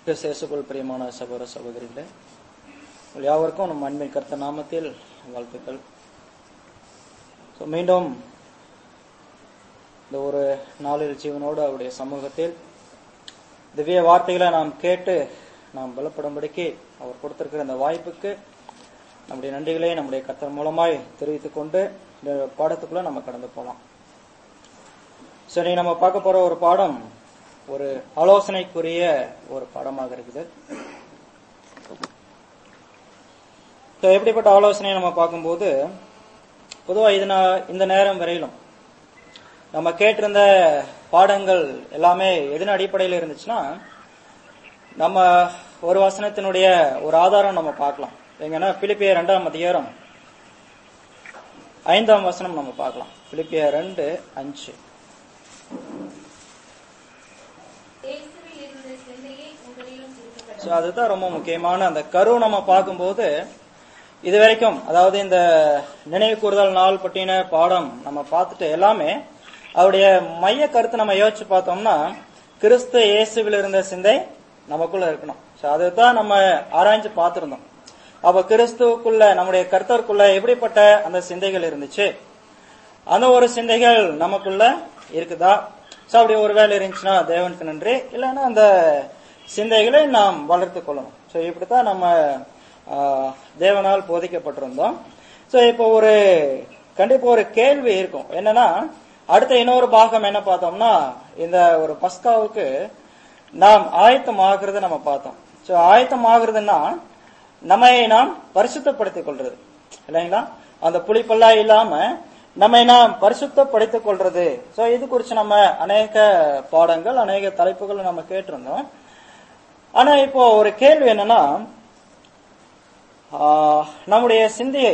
கிறிஸ்தேசுக்குள் பிரியமான சகோதர சகோதரிகளே உங்கள் யாவருக்கும் நம் அன்பின் கர்த்த நாமத்தில் வாழ்த்துக்கள் So, மீண்டும் இந்த ஒரு நாளில் ஜீவனோடு அவருடைய சமூகத்தில் திவ்ய வார்த்தைகளை நாம் கேட்டு நாம் பலப்படும்படிக்கு அவர் கொடுத்திருக்கிற இந்த வாய்ப்புக்கு நம்முடைய நன்றிகளை நம்முடைய கர்த்தர் மூலமாய் தெரிவித்துக் கொண்டு இந்த பாடத்துக்குள்ள நம்ம கடந்து போலாம் சரி நம்ம பார்க்க போற ஒரு பாடம் ஒரு ஆலோசனைக்குரிய ஒரு பாடமாக இருக்குது So, எப்படிப்பட்ட ஆலோசனை நம்ம பார்க்கும்போது பொதுவா இது நான் இந்த நேரம் வரையிலும் நம்ம கேட்டிருந்த பாடங்கள் எல்லாமே எதன் அடிப்படையில் இருந்துச்சுன்னா நம்ம ஒரு வசனத்தினுடைய ஒரு ஆதாரம் நம்ம பார்க்கலாம் எங்கன்னா பிலிப்பிய ரெண்டாம் அதிகாரம் ஐந்தாம் வசனம் நம்ம பார்க்கலாம் பிலிப்பிய ரெண்டு அஞ்சு இயேசுவில் இருந்த சிந்தையே உங்களிலும் இருக்க ஸோ அதுதான் ரொம்ப முக்கியமான அந்த கரு நம்ம பார்க்கும்போது இது வரைக்கும் அதாவது இந்த நினைவு கூறுதல் நாள் பட்டின பாடம் நம்ம பார்த்துட்டு எல்லாமே அவருடைய மைய கருத்து நம்ம யோசிச்சு பார்த்தோம்னா கிறிஸ்து இயேசுவில் இருந்த சிந்தை நமக்குள்ள இருக்கணும் ஸோ அதுதான் நம்ம ஆராய்ஞ்சு பார்த்திருந்தோம் அப்ப கிறிஸ்துவுக்குள்ள நம்முடைய கர்த்தருக்குள்ள எப்படிப்பட்ட அந்த சிந்தைகள் இருந்துச்சு அந்த ஒரு சிந்தைகள் நமக்குள்ள இருக்குதா சோ அப்படி ஒரு வேலை இருந்துச்சுன்னா தேவனுக்கு நன்றி இல்லைன்னா அந்த சிந்தைகளை நாம் வளர்த்து கொள்ளணும் ஸோ இப்படித்தான் நம்ம ஆஹ், தேவனால் போதிக்கப்பட்டிருந்தோம் ஸோ இப்போ ஒரு கண்டிப்பா ஒரு கேள்வி இருக்கும் என்னன்னா அடுத்த இன்னொரு பாகம் என்ன பார்த்தோம்னா இந்த ஒரு பஸ்காவுக்கு நாம் ஆயத்தமாகிறத நம்ம பார்த்தோம் ஸோ ஆயத்தமாகிறதுன்னா நம்மை நாம் பரிசுத்தப்படுத்திக் கொள்றது இல்லைங்களா அந்த புளிப்பெல்லாம் இல்லாம நம்மை நாம் பரிசுத்தப்படுத்திக் கொள்றது சோ இது குறித்து நம்ம அநேக பாடங்கள் அநேக தலைப்புகள் நம்ம கேட்டிருந்தோம் ஆனா இப்போ ஒரு கேள்வி என்னன்னா ஆஹ், நம்முடைய சிந்தையை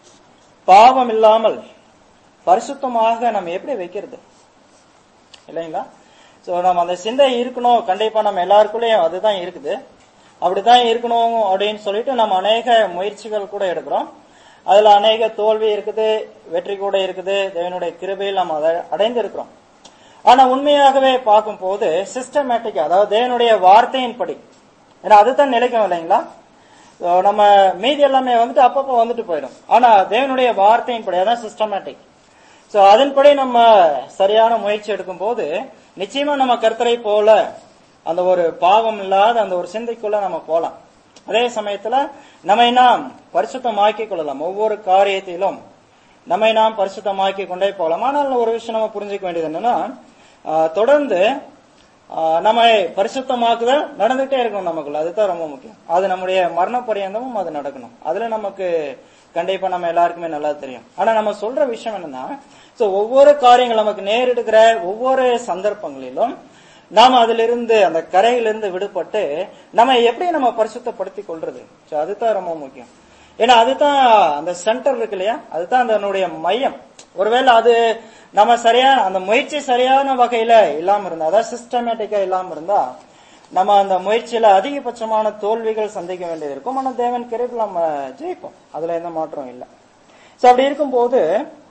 பாவம் இல்லாமல் பரிசுத்தமாக நம்ம எப்படி வைக்கிறது இல்லைங்களா சோ நம்ம அந்த சிந்தை இருக்கணும் கண்டிப்பா நம்ம எல்லாருக்குள்ளேயும் அதுதான் இருக்குது அப்படித்தான் இருக்கணும் அப்படின்னு சொல்லிட்டு நம்ம அநேக முயற்சிகள் கூட எடுக்கிறோம் அதுல அநேக தோல்வி இருக்குது வெற்றி கூட இருக்குது தேவனுடைய கிருபையில் நம்ம அதை அடைந்து இருக்கிறோம் ஆனா உண்மையாகவே பார்க்கும்போது சிஸ்டமேட்டிக்கா அதாவது தேவனுடைய வார்த்தையின்படி ஏன்னா அதுதான் நிலைக்கும் இல்லைங்களா So, நம்ம மீதி எல்லாமே வந்துட்டு அப்பப்போ வந்துட்டு போயிடும் ஆனா தேவனுடைய வார்த்தையின்படி அதான் சிஸ்டமேட்டிக் சோ அதன்படி நம்ம சரியான முயற்சி எடுக்கும் போது நிச்சயமா நம்ம கர்த்தரை போல அந்த ஒரு பாவம் இல்லாத அந்த ஒரு சிந்தைக்குள்ள நம்ம போலாம் அதே சமயத்துல நம்மை நாம் பரிசுத்தமாக்கிக் கொள்ளலாம் ஒவ்வொரு காரியத்திலும் நம்மை நாம் பரிசுத்தமாக்கி கொண்டே போகலாம் ஆனால் ஒரு விஷயம் நம்ம புரிஞ்சுக்க வேண்டியது என்னன்னா ஆஹ், தொடர்ந்து ஆஹ், நம்மை பரிசுத்தமாக்குதல் நடந்துகிட்டே இருக்கணும் நமக்குள்ள அதுதான் ரொம்ப முக்கியம் அது நம்முடைய மரண பரியந்தமும் அது நடக்கணும் அதுல நமக்கு கண்டிப்பா நம்ம எல்லாருக்குமே நல்லா தெரியும் ஆனா நம்ம சொல்ற விஷயம் என்னன்னா சோ ஒவ்வொரு காரியங்கள் நமக்கு நேரிடுகிற ஒவ்வொரு சந்தர்ப்பங்களிலும் நாம அதிலிருந்து அந்த கரையிலிருந்து விடுபட்டு நம்ம எப்படி நம்ம பரிசுத்தப்படுத்திக் கொள்றது சோ அதுதான் ரொம்ப முக்கியம் ஏன்னா அதுதான் அந்த சென்டர் இருக்கு இல்லையா அதுதான் அதனுடைய மையம் ஒருவேளை அது நம்ம சரியான அந்த முயற்சி சரியான வகையில இல்லாம இருந்தா அதாவது சிஸ்டமேட்டிக்கா இல்லாம இருந்தா நம்ம அந்த முயற்சியில அதிகபட்சமான தோல்விகள் சந்திக்க வேண்டியது இருக்கும் ஆனா தேவன் கிருபையில் நம்ம ஜெயிப்போம் அதுல எந்த மாற்றம் இல்லை சோ அப்படி இருக்கும்போது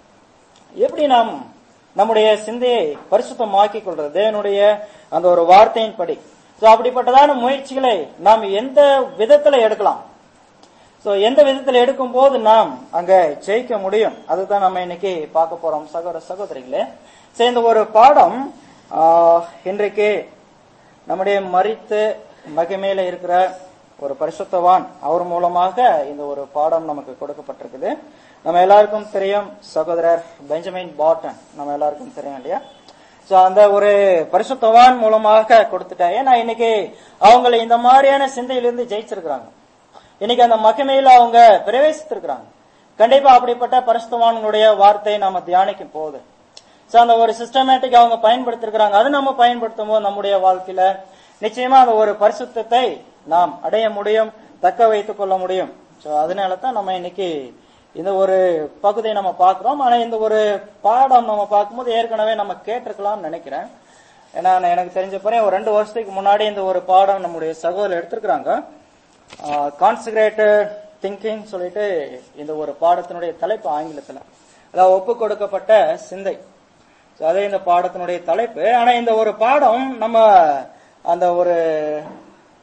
எப்படி நாம் நம்முடைய சிந்தையை பரிசுத்தமாக்கிக் கொள்றது தேவனுடைய அந்த ஒரு வார்த்தையின்படி சோ அப்படிப்பட்டதான முயற்சிகளை நாம் எந்த விதத்துல எடுக்கலாம் சோ எந்த விதத்துல எடுக்கும் போது நாம் அங்க ஜெயிக்க முடியும் அதுதான் நம்ம இன்னைக்கு பார்க்க போறோம் சகோதர சகோதரிகளே சோ இந்த ஒரு பாடம் ஆஹ், இன்றைக்கு நம்முடைய மறித்து மகிமையில இருக்கிற ஒரு பரிசுத்தவான் அவர் மூலமாக இந்த ஒரு பாடம் நமக்கு கொடுக்கப்பட்டிருக்குது நம்ம எல்லாருக்கும் தெரியும் சகோதரர் பெஞ்சமின் பாட்டன் நம்ம எல்லாருக்கும் தெரியும் இல்லையா சோ அந்த ஒரு பரிசுத்தவான் மூலமாக கொடுத்துட்டேன் ஏன்னா இன்னைக்கு அவங்களை இந்த மாதிரியான சிந்தையிலிருந்து ஜெயிச்சிருக்கிறாங்க இன்னைக்கு அந்த மகிமையில அவங்க பிரவேசித்திருக்கிறாங்க கண்டிப்பா அப்படிப்பட்ட பரிசுத்தவான்களுடைய வார்த்தையை நாம தியானிக்கும் போது சோ அந்த ஒரு சிஸ்டமேட்டிக் அவங்க பயன்படுத்திருக்கிறாங்க அது நம்ம பயன்படுத்தும் போது நம்முடைய வாழ்க்கையில நிச்சயமா அந்த ஒரு பரிசுத்தத்தை நாம் அடைய முடியும் தக்க வைத்துக் கொள்ள முடியும் சோ அதனால தான் நம்ம இன்னைக்கு இந்த ஒரு பகுதியை நம்ம பார்க்கிறோம் ஆனா இந்த ஒரு பாடம் நம்ம பார்க்கும்போது ஏற்கனவே நம்ம கேட்டிருக்கலாம்னு நினைக்கிறேன் ஏன்னா நான் எனக்கு தெரிஞ்ச போறேன் ஒரு ரெண்டு வருஷத்துக்கு முன்னாடி இந்த ஒரு பாடம் நம்முடைய சகோதரர் எடுத்திருக்கிறாங்க கான்சிகிரேட்டட் திங்கிங் சொல்லிட்டு இந்த ஒரு பாடத்தினுடைய தலைப்பு ஆங்கிலத்துல அதாவது ஒப்பு கொடுக்கப்பட்ட சிந்தை So, அதே இந்த பாடத்தினுடைய தலைப்பு ஆனா இந்த ஒரு பாடம் நம்ம அந்த ஒரு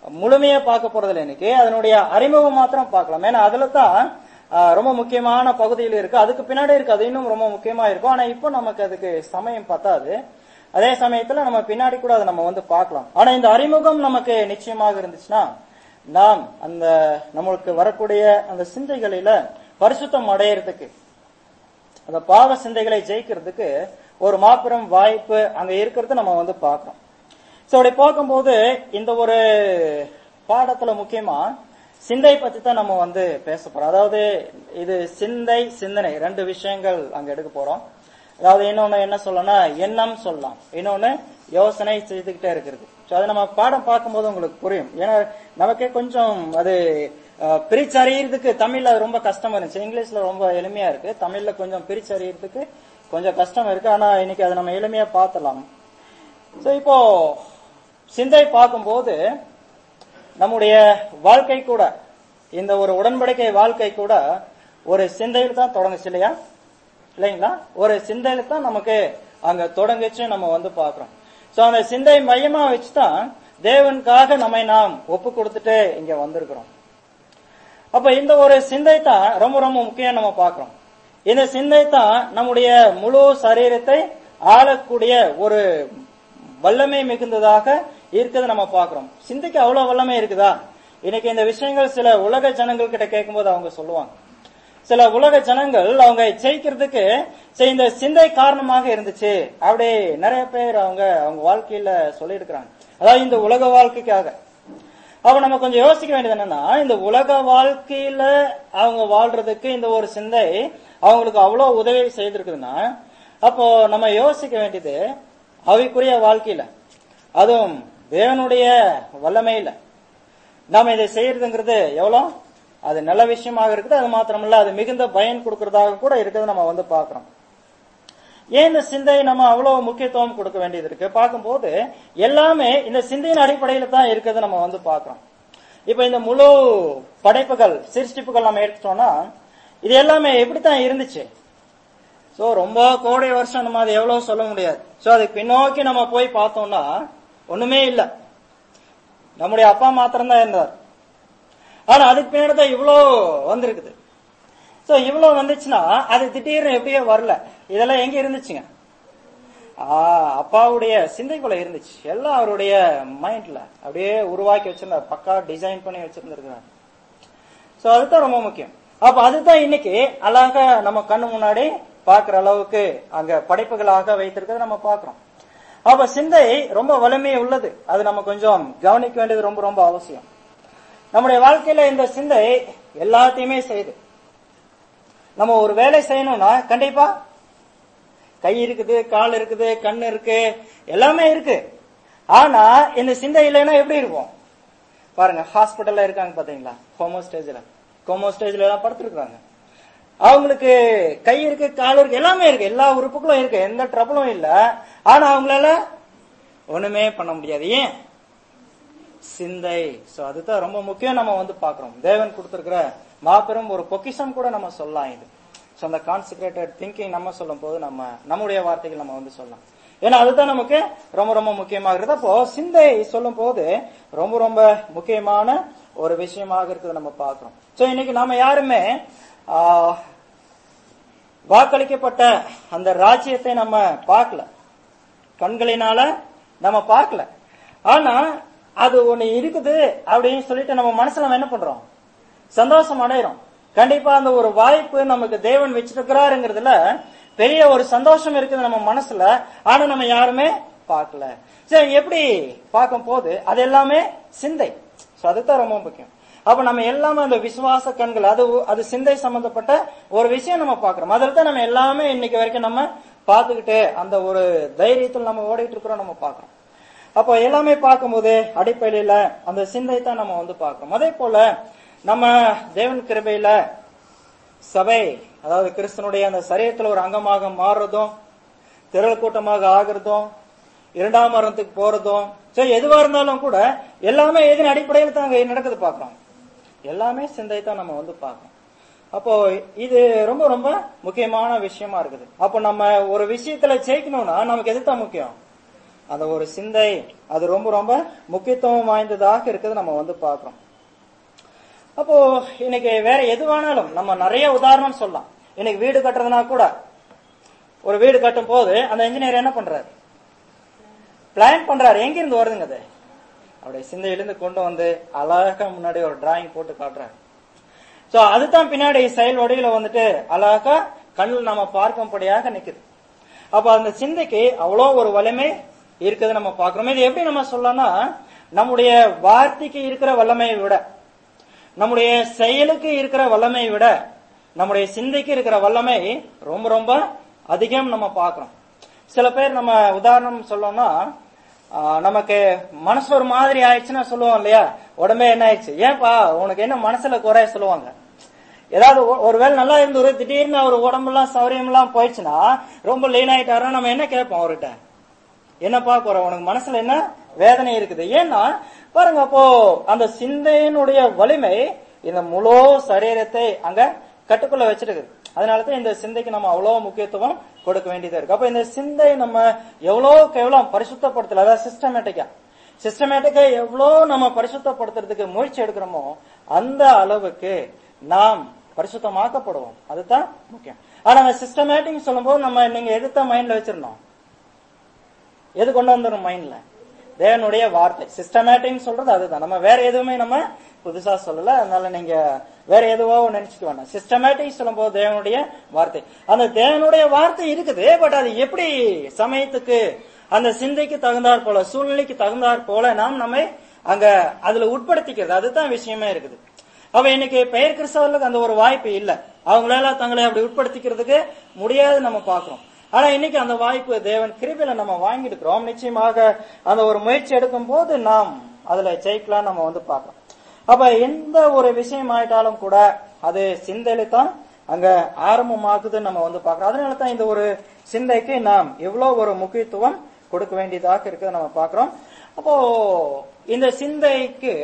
முழுமையா பார்க்க போறதில்ல இன்னைக்கு அதனுடைய அறிமுகம் மாத்திரம் பார்க்கலாம் ஏன்னா அதுல தான் ஆஹ், ரொம்ப முக்கியமான பகுதியில் இருக்கு அதுக்கு பின்னாடி இருக்கு அது இன்னும் ரொம்ப முக்கியமா இருக்கும் ஆனா இப்போ நமக்கு அதுக்கு சமயம் பத்தாது அதே சமயத்துல நம்ம பின்னாடி கூட அதை நம்ம வந்து பார்க்கலாம் ஆனா இந்த அறிமுகம் நமக்கு நிச்சயமாக இருந்துச்சுன்னா நாம் அந்த நம்மளுக்கு வரக்கூடிய அந்த சிந்தைகளில பரிசுத்தம் அடையறதுக்கு அந்த பாவ சிந்தைகளை ஜெயிக்கிறதுக்கு ஒரு மாபெரும் வாய்ப்பு அங்க இருக்கிறது நம்ம வந்து பார்க்கிறோம் சோ அப்படி பார்க்கும்போது இந்த ஒரு பாடத்துல முக்கியமா சிந்தை பத்தி தான் நம்ம வந்து பேச போறோம் அதாவது இது சிந்தை சிந்தனை ரெண்டு விஷயங்கள் அங்க எடுக்க போறோம் அதாவது இன்னொன்னு என்ன சொல்லணும்னா எண்ணம் சொல்லலாம் இன்னொன்னு யோசனை செய்துகிட்டே இருக்கிறது சோ அதை நம்ம பாடம் பார்க்கும்போது உங்களுக்கு புரியும் ஏன்னா நமக்கே கொஞ்சம் அது அஹ், பிரிச்சறியறதுக்கு தமிழ்ல அது ரொம்ப கஷ்டமா இருந்துச்சு இங்கிலீஷ்ல ரொம்ப எளிமையா இருக்கு தமிழ்ல கொஞ்சம் பிரிச்சறியறதுக்கு கொஞ்சம் கஷ்டம் இருக்கு ஆனா இன்னைக்கு அதை நம்ம எளிமையா பார்த்தலாம் சோ இப்போ சிந்தை பார்க்கும்போது நம்முடைய வாழ்க்கை கூட இந்த ஒரு உடன்படிக்கை வாழ்க்கை கூட ஒரு சிந்தையில் தான் தொடங்குச்சு இல்லையா இல்லைங்களா ஒரு சிந்தையில தான் நமக்கு அங்க தொடங்குச்சு நம்ம வந்து பாக்குறோம் சோ அந்த சிந்தை மையமா வச்சுதான் தேவனுக்காக நம்மை நாம் ஒப்பு கொடுத்துட்டு இங்க வந்திருக்கிறோம் அப்ப இந்த ஒரு சிந்தை தான் ரொம்ப ரொம்ப முக்கியம் நம்ம பார்க்கிறோம் இந்த சிந்தை தான் நம்முடைய முழு சரீரத்தை ஆளக்கூடிய ஒரு வல்லமை மிகுந்ததாக இருக்கிறது நம்ம பார்க்கிறோம் சிந்தைக்கு அவ்வளவு வல்லமை இருக்குதா இன்னைக்கு இந்த விஷயங்கள் சில உலக ஜனங்கள் கிட்ட கேட்கும்போது அவங்க சொல்லுவாங்க சில உலக ஜனங்கள் அவங்க ஜெயிக்கிறதுக்கு சரி, இந்த சிந்தை காரணமாக இருந்துச்சு அப்படி நிறைய பேர் அவங்க அவங்க வாழ்க்கையில சொல்லியிருக்கிறாங்க அதாவது இந்த உலக வாழ்க்கைக்காக அப்ப நம்ம கொஞ்சம் யோசிக்க வேண்டியது என்னன்னா இந்த உலக வாழ்க்கையில அவங்க வாழ்றதுக்கு இந்த ஒரு சிந்தை அவங்களுக்கு அவ்வளவு உதவி செய்திருக்குதுன்னா அப்போ நம்ம யோசிக்க வேண்டியது அவைக்குரிய வாழ்க்கையில அதுவும் தேவனுடைய வல்லமையில நாம இதை செய்யறதுங்கிறது எவ்வளவு அது நல்ல விஷயமாக இருக்குது அது மாத்திரமல்ல அது மிகுந்த பயன் கொடுக்கறதாக கூட இருக்குது நம்ம வந்து பாக்குறோம் ஏன் இந்த சிந்தை நம்ம அவ்வளவு முக்கியத்துவம் கொடுக்க வேண்டியது இருக்கு பார்க்கும்போது எல்லாமே இந்த சிந்தையின் அடிப்படையில தான் இருக்கிறது நம்ம வந்து பாக்குறோம் இப்ப இந்த முழு படைப்புகள் சிருஷ்டிப்புகள் நம்ம எடுத்துட்டோம்னா இது எல்லாமே எப்படித்தான் இருந்துச்சு சோ ரொம்ப கோடை வருஷம் நம்ம அதை எவ்வளவு சொல்ல முடியாது சோ அதுக்கு பின்னோக்கி நம்ம போய் பார்த்தோம்னா ஒண்ணுமே இல்ல நம்முடைய அப்பா மாத்திரம் தான் இருந்தார் ஆனா அதுக்கு பின்னாடி தான் இவ்வளோ வந்திருக்குது சோ இவ்வளவு வந்துச்சுன்னா அது திடீர்னு எப்படியே வரல இதெல்லாம் எங்க இருந்துச்சுங்க ஆ, அப்பாவுடைய சிந்தைக்குள்ள இருந்துச்சு எல்லாம் அவருடைய மைண்ட்ல அப்படியே உருவாக்கி வச்சிருந்தார் பக்கா டிசைன் பண்ணி வச்சிருந்திருக்கிறார் சோ அதுதான் ரொம்ப முக்கியம் அப்ப அதுதான் இன்னைக்கு அழகா நம்ம கண்ணு முன்னாடி பாக்குற அளவுக்கு அங்க படைப்புகளாக வைத்திருக்கிறத நம்ம பாக்குறோம் அப்ப சிந்தை ரொம்ப வலிமை உள்ளது அது நம்ம கொஞ்சம் கவனிக்க வேண்டியது ரொம்ப ரொம்ப அவசியம் நம்முடைய வாழ்க்கையில இந்த சிந்தை எல்லாத்தையுமே செய்யுது நம்ம ஒரு வேலை செய்யணும்னா கண்டிப்பா கை இருக்குது கால் இருக்குது கண் இருக்கு எல்லாமே இருக்கு ஆனா இந்த சிந்தை இல்லைன்னா எப்படி இருக்கும் பாருங்க ஹாஸ்பிட்டல்ல இருக்காங்க பாத்தீங்களா ஹோமோ ஸ்டேஜ்ல கோமோ ஸ்டேஜ்ல எல்லாம் படுத்திருக்காங்க அவங்களுக்கு கை இருக்கு கால் இருக்கு எல்லாமே இருக்கு எல்லா உறுப்புகளும் இருக்கு எந்த ட்ரபிளும் இல்ல ஆனா அவங்களால ஒண்ணுமே பண்ண முடியாது ஏன் சிந்தை சோ அதுதான் ரொம்ப முக்கியம் நம்ம வந்து பாக்குறோம் தேவன் கொடுத்திருக்கிற மாபெரும் ஒரு பொக்கிஷம் கூட நம்ம சொல்லலாம் இது சோ அந்த கான்சென்ட்ரேட்டட் திங்கிங் நம்ம சொல்லும் போது நம்ம நம்முடைய வார்த்தைகள் நம்ம வந்து சொல்லலாம் ஏன்னா அதுதான் நமக்கு ரொம்ப ரொம்ப முக்கியமாகிறது அப்போ சிந்தை சொல்லும் போது ரொம்ப ரொம்ப முக்கியமான ஒரு விஷயமாக இருக்குது நம்ம பார்க்கிறோம் சோ இன்னைக்கு நாம யாருமே ஆஹ், வாக்களிக்கப்பட்ட அந்த ராஜ்யத்தை நம்ம பார்க்கல கண்களினால நம்ம பார்க்கல ஆனா அது ஒண்ணு இருக்குது அப்படின்னு சொல்லிட்டு நம்ம மனசுல நம்ம என்ன பண்றோம் சந்தோஷம் அடையிறோம் கண்டிப்பா அந்த ஒரு வாய்ப்பு நமக்கு தேவன் வச்சிருக்கிறாருங்கிறதுல பெரிய ஒரு சந்தோஷம் இருக்குது நம்ம மனசுல ஆனா நம்ம யாருமே பார்க்கல சரி எப்படி பார்க்கும் போது அது எல்லாமே சிந்தை So அதுதான் ரொம்ப முக்கியம் அப்ப நம்ம எல்லாமே அந்த விசுவாச கண்கள் அது அது சிந்தை சம்பந்தப்பட்ட ஒரு விஷயம் நம்ம பாக்குறோம் அதில் தான் நம்ம எல்லாமே இன்னைக்கு வரைக்கும் நம்ம பார்த்துக்கிட்டு அந்த ஒரு தைரியத்தில் நம்ம ஓடிட்டு இருக்கிறோம் நம்ம பார்க்கிறோம் அப்போ எல்லாமே பார்க்கும்போது அடிப்படையில அந்த சிந்தை தான் நம்ம வந்து பார்க்கிறோம் அதே போல நம்ம தேவன் கிருபையில சபை அதாவது கிறிஸ்தனுடைய அந்த சரீரத்துல ஒரு அங்கமாக மாறுறதும் திரள் கூட்டமாக ஆகுறதும் இரண்டாம் மரணத்துக்கு போறதும் சரி எதுவா இருந்தாலும் கூட எல்லாமே எதின் அடிப்படையில் தான் அங்க நடக்குது பார்க்கிறோம் எல்லாமே சிந்தை தான் நம்ம வந்து பார்க்கணும் அப்போ இது ரொம்ப ரொம்ப முக்கியமான விஷயமா இருக்குது அப்போ நம்ம ஒரு விஷயத்துல ஜெயிக்கணும்னா நமக்கு எது தான் முக்கியம் அந்த ஒரு சிந்தை அது ரொம்ப ரொம்ப முக்கியத்துவம் வாய்ந்ததாக இருக்குது நம்ம வந்து பார்க்கிறோம் அப்போ இன்னைக்கு வேற எதுவானாலும் நம்ம நிறைய உதாரணம் சொல்லலாம் இன்னைக்கு வீடு கட்டுறதுனா கூட ஒரு வீடு கட்டும் போது அந்த இன்ஜினியர் என்ன பண்றாரு பிளான் பண்றாரு எங்க இருந்து வருதுங்க அது அவருடைய சிந்தையிலிருந்து கொண்டு வந்து அழகா முன்னாடி ஒரு டிராயிங் போட்டு காட்டுறாரு சோ அதுதான் பின்னாடி செயல் வடிவில வந்துட்டு அழகா கண்ணில் நம்ம பார்க்கும்படியாக நிக்குது அப்ப அந்த சிந்தைக்கு அவ்வளோ ஒரு வலிமை இருக்குது நம்ம பார்க்கிறோம் இது எப்படி நம்ம சொல்லலாம்னா நம்முடைய வார்த்தைக்கு இருக்கிற வல்லமையை விட நம்முடைய செயலுக்கு இருக்கிற வல்லமையை விட நம்முடைய சிந்தைக்கு இருக்கிற வல்லமை ரொம்ப ரொம்ப அதிகம் நம்ம பார்க்கிறோம் சில பேர் நம்ம உதாரணம் சொல்லணும்னா ஆஹ், நமக்கு மனசு ஒரு மாதிரி ஆயிடுச்சுன்னா சொல்லுவோம் இல்லையா உடம்பே என்ன ஆயிடுச்சு ஏன்பா உனக்கு என்ன மனசுல குறை சொல்லுவாங்க ஏதாவது ஒ- ஒருவேளை நல்லா இருந்து திடீர்னு அவர் உடம்பெல்லாம் சௌரியம் எல்லாம் போயிடுச்சுன்னா ரொம்ப லீன் ஆயிட்டாருன்னா நம்ம என்ன கேட்போம் அவர்கிட்ட என்னப்பா குறை உனக்கு மனசுல என்ன வேதனை இருக்குது ஏன்னா பாருங்க அப்போ அந்த சிந்தையினுடைய வலிமை இந்த முழு சரீரத்தை அங்க கட்டுக்குள்ள வச்சிருக்குது அதனாலதான் இந்த சிந்தைக்கு நம்ம அவ்வளவு முக்கியத்துவம் கொடுக்க வேண்டியதா இருக்கு அப்ப இந்த சிந்தை நம்ம எவ்வளவுக்கு எவ்வளவு பரிசுத்தப்படுத்தல அதாவது சிஸ்டமேட்டிக்கா சிஸ்டமேட்டிக்கா எவ்வளவு நம்ம பரிசுத்தப்படுத்துறதுக்கு முயற்சி எடுக்கிறோமோ அந்த அளவுக்கு நாம் பரிசுத்தமாக்கப்படுவோம் அதுதான் முக்கியம் ஆனா அந்த சிஸ்டமேட்டிக் சொல்லும்போது நம்ம நீங்க எதுதான் மைண்ட்ல வச்சிருந்தோம் எது கொண்டு வந்துடும் மைண்ட்ல தேவனுடைய வார்த்தை சிஸ்டமேட்டிக் சொல்றது அதுதான் நம்ம வேற எதுவுமே நம்ம புதுசா சொல்லல அதனால நீங்க வேற எதுவோ நினைச்சுக்க வேண்டாம் சிஸ்டமேட்டிக் சொல்லும்போது தேவனுடைய வார்த்தை அந்த தேவனுடைய வார்த்தை இருக்குது பட் அது எப்படி சமயத்துக்கு அந்த சிந்தைக்கு தகுந்தாற் போல சூழ்நிலைக்கு தகுந்தாற் போல நாம் நம்மை அங்க அதுல உட்படுத்திக்கிறது அதுதான் விஷயமே இருக்குது அவ இன்னைக்கு பெயர் கிறிஸ்தவர்களுக்கு அந்த ஒரு வாய்ப்பு இல்ல அவங்களால தங்களை அப்படி உட்படுத்திக்கிறதுக்கு முடியாது நம்ம பாக்குறோம் ஆனா இன்னைக்கு அந்த வாய்ப்பு தேவன் கிருபையில நம்ம வாங்கியிருக்கிறோம் நிச்சயமாக அந்த ஒரு முயற்சி எடுக்கும் போது நாம் அதுல ஜெயிக்கலாம் நம்ம வந்து பார்க்கலாம் அப்ப எந்த ஒரு விஷயம் ஆயிட்டாலும் கூட அது சிந்தையில தான் அங்க ஆரம்பமாகுதுன்னு நம்ம வந்து பார்க்கிறோம் அதனால தான் இந்த ஒரு சிந்தைக்கு நாம் எவ்வளவு ஒரு முக்கியத்துவம் கொடுக்க வேண்டியதாக இருக்குது நம்ம பார்க்கிறோம் அப்போ இந்த சிந்தைக்கு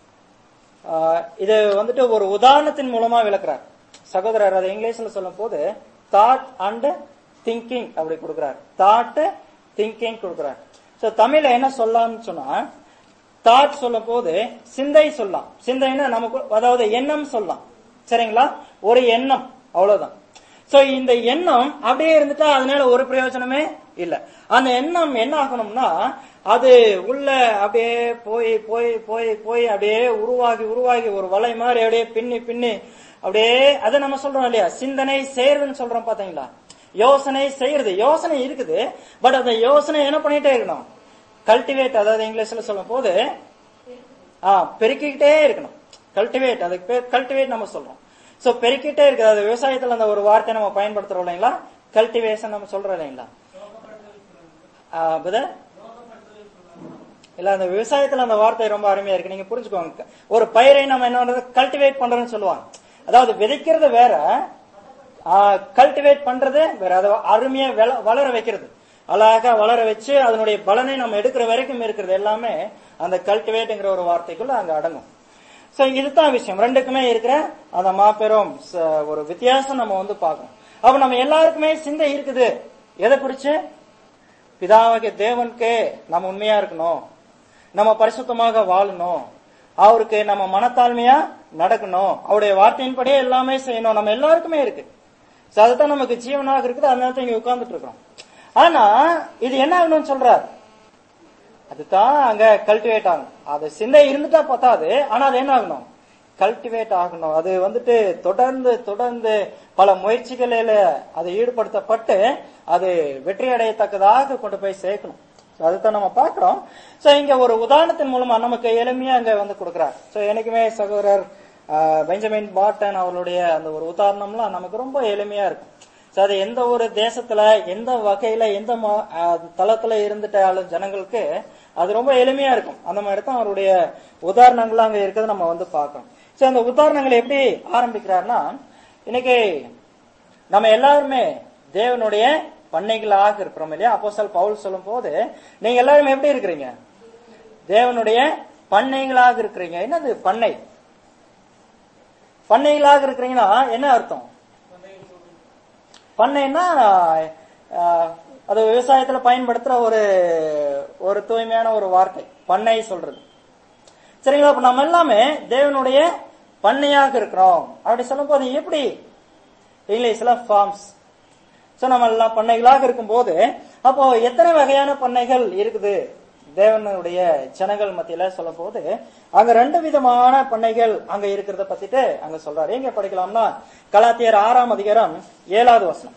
ஆஹ் இது வந்துட்டு ஒரு உதாரணத்தின் மூலமா விளக்குறார் சகோதரர் அதை இங்கிலீஷ்ல சொல்லும் போது தாட் அண்ட் திங்கிங் அப்படி கொடுக்கிறார் தாட் திங்கிங் கொடுக்கிறார் சோ தமிழ்ல என்ன சொல்லலாம்னு சொன்னா தாட் சொல்லும் போது சிந்தை சொல்லலாம் சிந்தைன்னா நமக்கு அதாவது எண்ணம் சொல்லலாம் சரிங்களா ஒரு எண்ணம் அவ்வளவுதான் சோ இந்த எண்ணம் அப்படியே இருந்துட்டா அதனால ஒரு பிரயோஜனமே இல்ல அந்த எண்ணம் என்ன ஆகணும்னா அது உள்ள அப்படியே போய் போய் போய் போய் அப்படியே உருவாகி உருவாகி ஒரு வலை மாதிரி அப்படியே பின்னி பின்னி அப்படியே அதை நம்ம சொல்றோம் இல்லையா சிந்தனை செய்யறதுன்னு சொல்றோம் பாத்தீங்களா யோசனை செய்யறது யோசனை இருக்குது பட் அந்த யோசனை என்ன பண்ணிட்டே இருக்கணும் கல்டிவேட் அதாவது இங்கிலீஷ்ல சொல்லும் போது ஆ பெருக்கிக்கிட்டே இருக்கணும் கல்டிவேட் அதுக்கு பேர் கல்டிவேட் நம்ம சொல்றோம் சோ பெருக்கிட்டே இருக்குது அது விவசாயத்துல அந்த ஒரு வார்த்தை நம்ம பயன்படுத்துறோம் இல்லைங்களா கல்டிவேஷன் நம்ம சொல்றோம் இல்லைங்களா ஆ, புதர்? இல்ல அந்த விவசாயத்துல அந்த வார்த்தை ரொம்ப அருமையா இருக்கு நீங்க புரிஞ்சுக்கோங்க ஒரு பயிரை நம்ம என்ன கல்டிவேட் பண்றோம்னு சொல்லுவாங்க அதாவது விதைக்கிறது வேற கல்டிவேட் பண்றது வேற அதை அருமையா வள- வளர வைக்கிறது அழகா வளர வச்சு அதனுடைய பலனை நம்ம எடுக்கிற வரைக்கும் இருக்கிறது எல்லாமே அந்த கல்டிவேட்ங்கிற ஒரு வார்த்தைக்குள்ள அங்க அடங்கும் சோ இதுதான் விஷயம் ரெண்டுக்குமே இருக்கிற அந்த மாபெரும் ச- ஒரு வித்தியாசம் நம்ம வந்து பார்க்கணும் அப்ப நம்ம எல்லாருக்குமே சிந்தை இருக்குது எதை குறிச்சு பிதாவாகிய தேவனுக்கு நம்ம உண்மையா இருக்கணும் நம்ம பரிசுத்தமாக வாழணும் அவருக்கு நம்ம மனத்தாழ்மையா நடக்கணும் அவருடைய வார்த்தையின்படியே எல்லாமே செய்யணும் நம்ம எல்லாருக்குமே இருக்கு So அதுதான் நமக்கு ஜீவனாக இருக்குது அதனால தான் இங்க உட்கார்ந்துட்டு இருக்கோம் ஆனா இது என்ன ஆகணும்னு சொல்றாரு அதுதான் அங்க கல்டிவேட் ஆகணும் அது சிந்தை இருந்துட்டா பத்தாது ஆனா அது என்ன ஆகணும் கல்டிவேட் ஆகணும் அது வந்துட்டு தொடர்ந்து தொடர்ந்து பல முயற்சிகளில அது ஈடுபடுத்தப்பட்டு அது வெற்றி அடையத்தக்கதாக கொண்டு போய் சேர்க்கணும் So அதுதான் நம்ம பார்க்கிறோம் சோ இங்க ஒரு உதாரணத்தின் மூலமா நமக்கு எளிமையா அங்க வந்து கொடுக்கிறார் சோ எனக்குமே சகோதரர் ஆஹ், பெஞ்சமின் பாட்டன் அவருடைய அந்த ஒரு உதாரணம்லாம் நமக்கு ரொம்ப எளிமையா இருக்கும் சோ அது எந்த ஒரு தேசத்துல எந்த வகையில எந்த ம- ஆஹ், தளத்துல இருந்துட்டாலும் ஜனங்களுக்கு அது ரொம்ப எளிமையா இருக்கும் அந்த மாதிரி தான் அவருடைய உதாரணங்கள்லாம் அங்க இருக்கிறது நம்ம வந்து பார்க்கறோம் சோ அந்த உதாரணங்களை எப்படி ஆரம்பிக்கிறார்னா இன்னைக்கு நம்ம எல்லாருமே தேவனுடைய பண்ணைகளாக இருக்கிறோம் இல்லையா அப்போஸ்தலர் பவுல் சொல்லும் போது நீங்க எல்லாரும் எப்படி இருக்கிறீங்க தேவனுடைய பண்ணைகளாக இருக்கிறீங்க என்னது பண்ணை பண்ணைகளாக இருக்கிறீங்கன்னா என்ன அர்த்தம் பண்ணைன்னா ஆஹ், அது விவசாயத்துல பயன்படுத்துற ஒரு ஒரு தூய்மையான ஒரு வார்த்தை பண்ணை சொல்றது சரிங்களா அப்ப நம்ம எல்லாமே தேவனுடைய பண்ணையாக இருக்கிறோம் அப்படி சொல்லும் போது எப்படி இங்கிலீஷ்ல ஃபார்ம்ஸ் சோ நம்ம எல்லாம் பண்ணைகளாக இருக்கும்போது அப்போ எத்தனை வகையான பண்ணைகள் இருக்குது தேவனுடைய ஜனங்கள் மத்தியில சொல்லும் போது அங்க ரெண்டு விதமான பண்ணைகள் அங்க இருக்கிறத பத்திட்டு அங்க சொல்றாரு எங்க படிக்கலாம்னா கலாத்தியர் ஆறாம் அதிகாரம் ஏழாவது வசனம்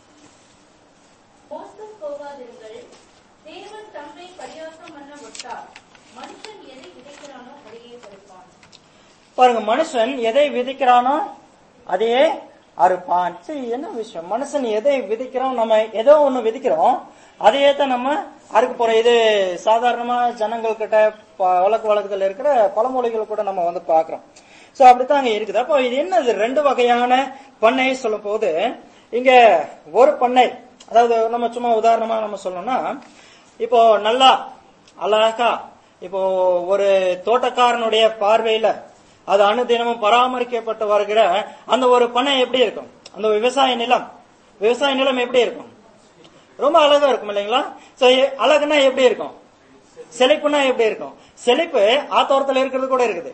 மோசம் போகாதிருங்கள் தேவன் தம்மை பரியாசம் பண்ண விட்டார் மனுஷன் எதை விதைக்கிறானோ அதையே பறிப்பான் பாருங்க மனுஷன் எதை விதைக்கிறானோ அதையே அறுப்பான் சரி என்ன விஷயம் மனுஷன் எதை விதைக்கிறோம் நம்ம ஏதோ ஒண்ணு விதைக்கிறோம் அதையே தான் நம்ம அறுக்க போறோம் இது சாதாரணமா ஜனங்கள் கிட்ட ப- வழக்கு வழக்கத்துல இருக்கிற பழமொழிகள் கூட நம்ம வந்து பாக்குறோம் சோ அப்படித்தான் அங்க இருக்குது அப்போ இது என்னது ரெண்டு வகையான பண்ணை சொல்லும் போது இங்க ஒரு பண்ணை அதாவது நம்ம சும்மா உதாரணமா நம்ம சொல்லணும்னா இப்போ நல்லா அழகா இப்போ ஒரு தோட்டக்காரனுடைய பார்வையில அது அனுதினமும் பராமரிக்கப்பட்டு வருகிற அந்த ஒரு பண்ணை எப்படி இருக்கும் அந்த விவசாய நிலம் விவசாய நிலம் எப்படி இருக்கும் ரொம்ப அழகா இருக்கும் இல்லைங்களா சோ அழகுனா எப்படி இருக்கும் செழிப்புனா எப்படி இருக்கும் செழிப்பு ஆத்தோரத்துல இருக்கிறது கூட இருக்குது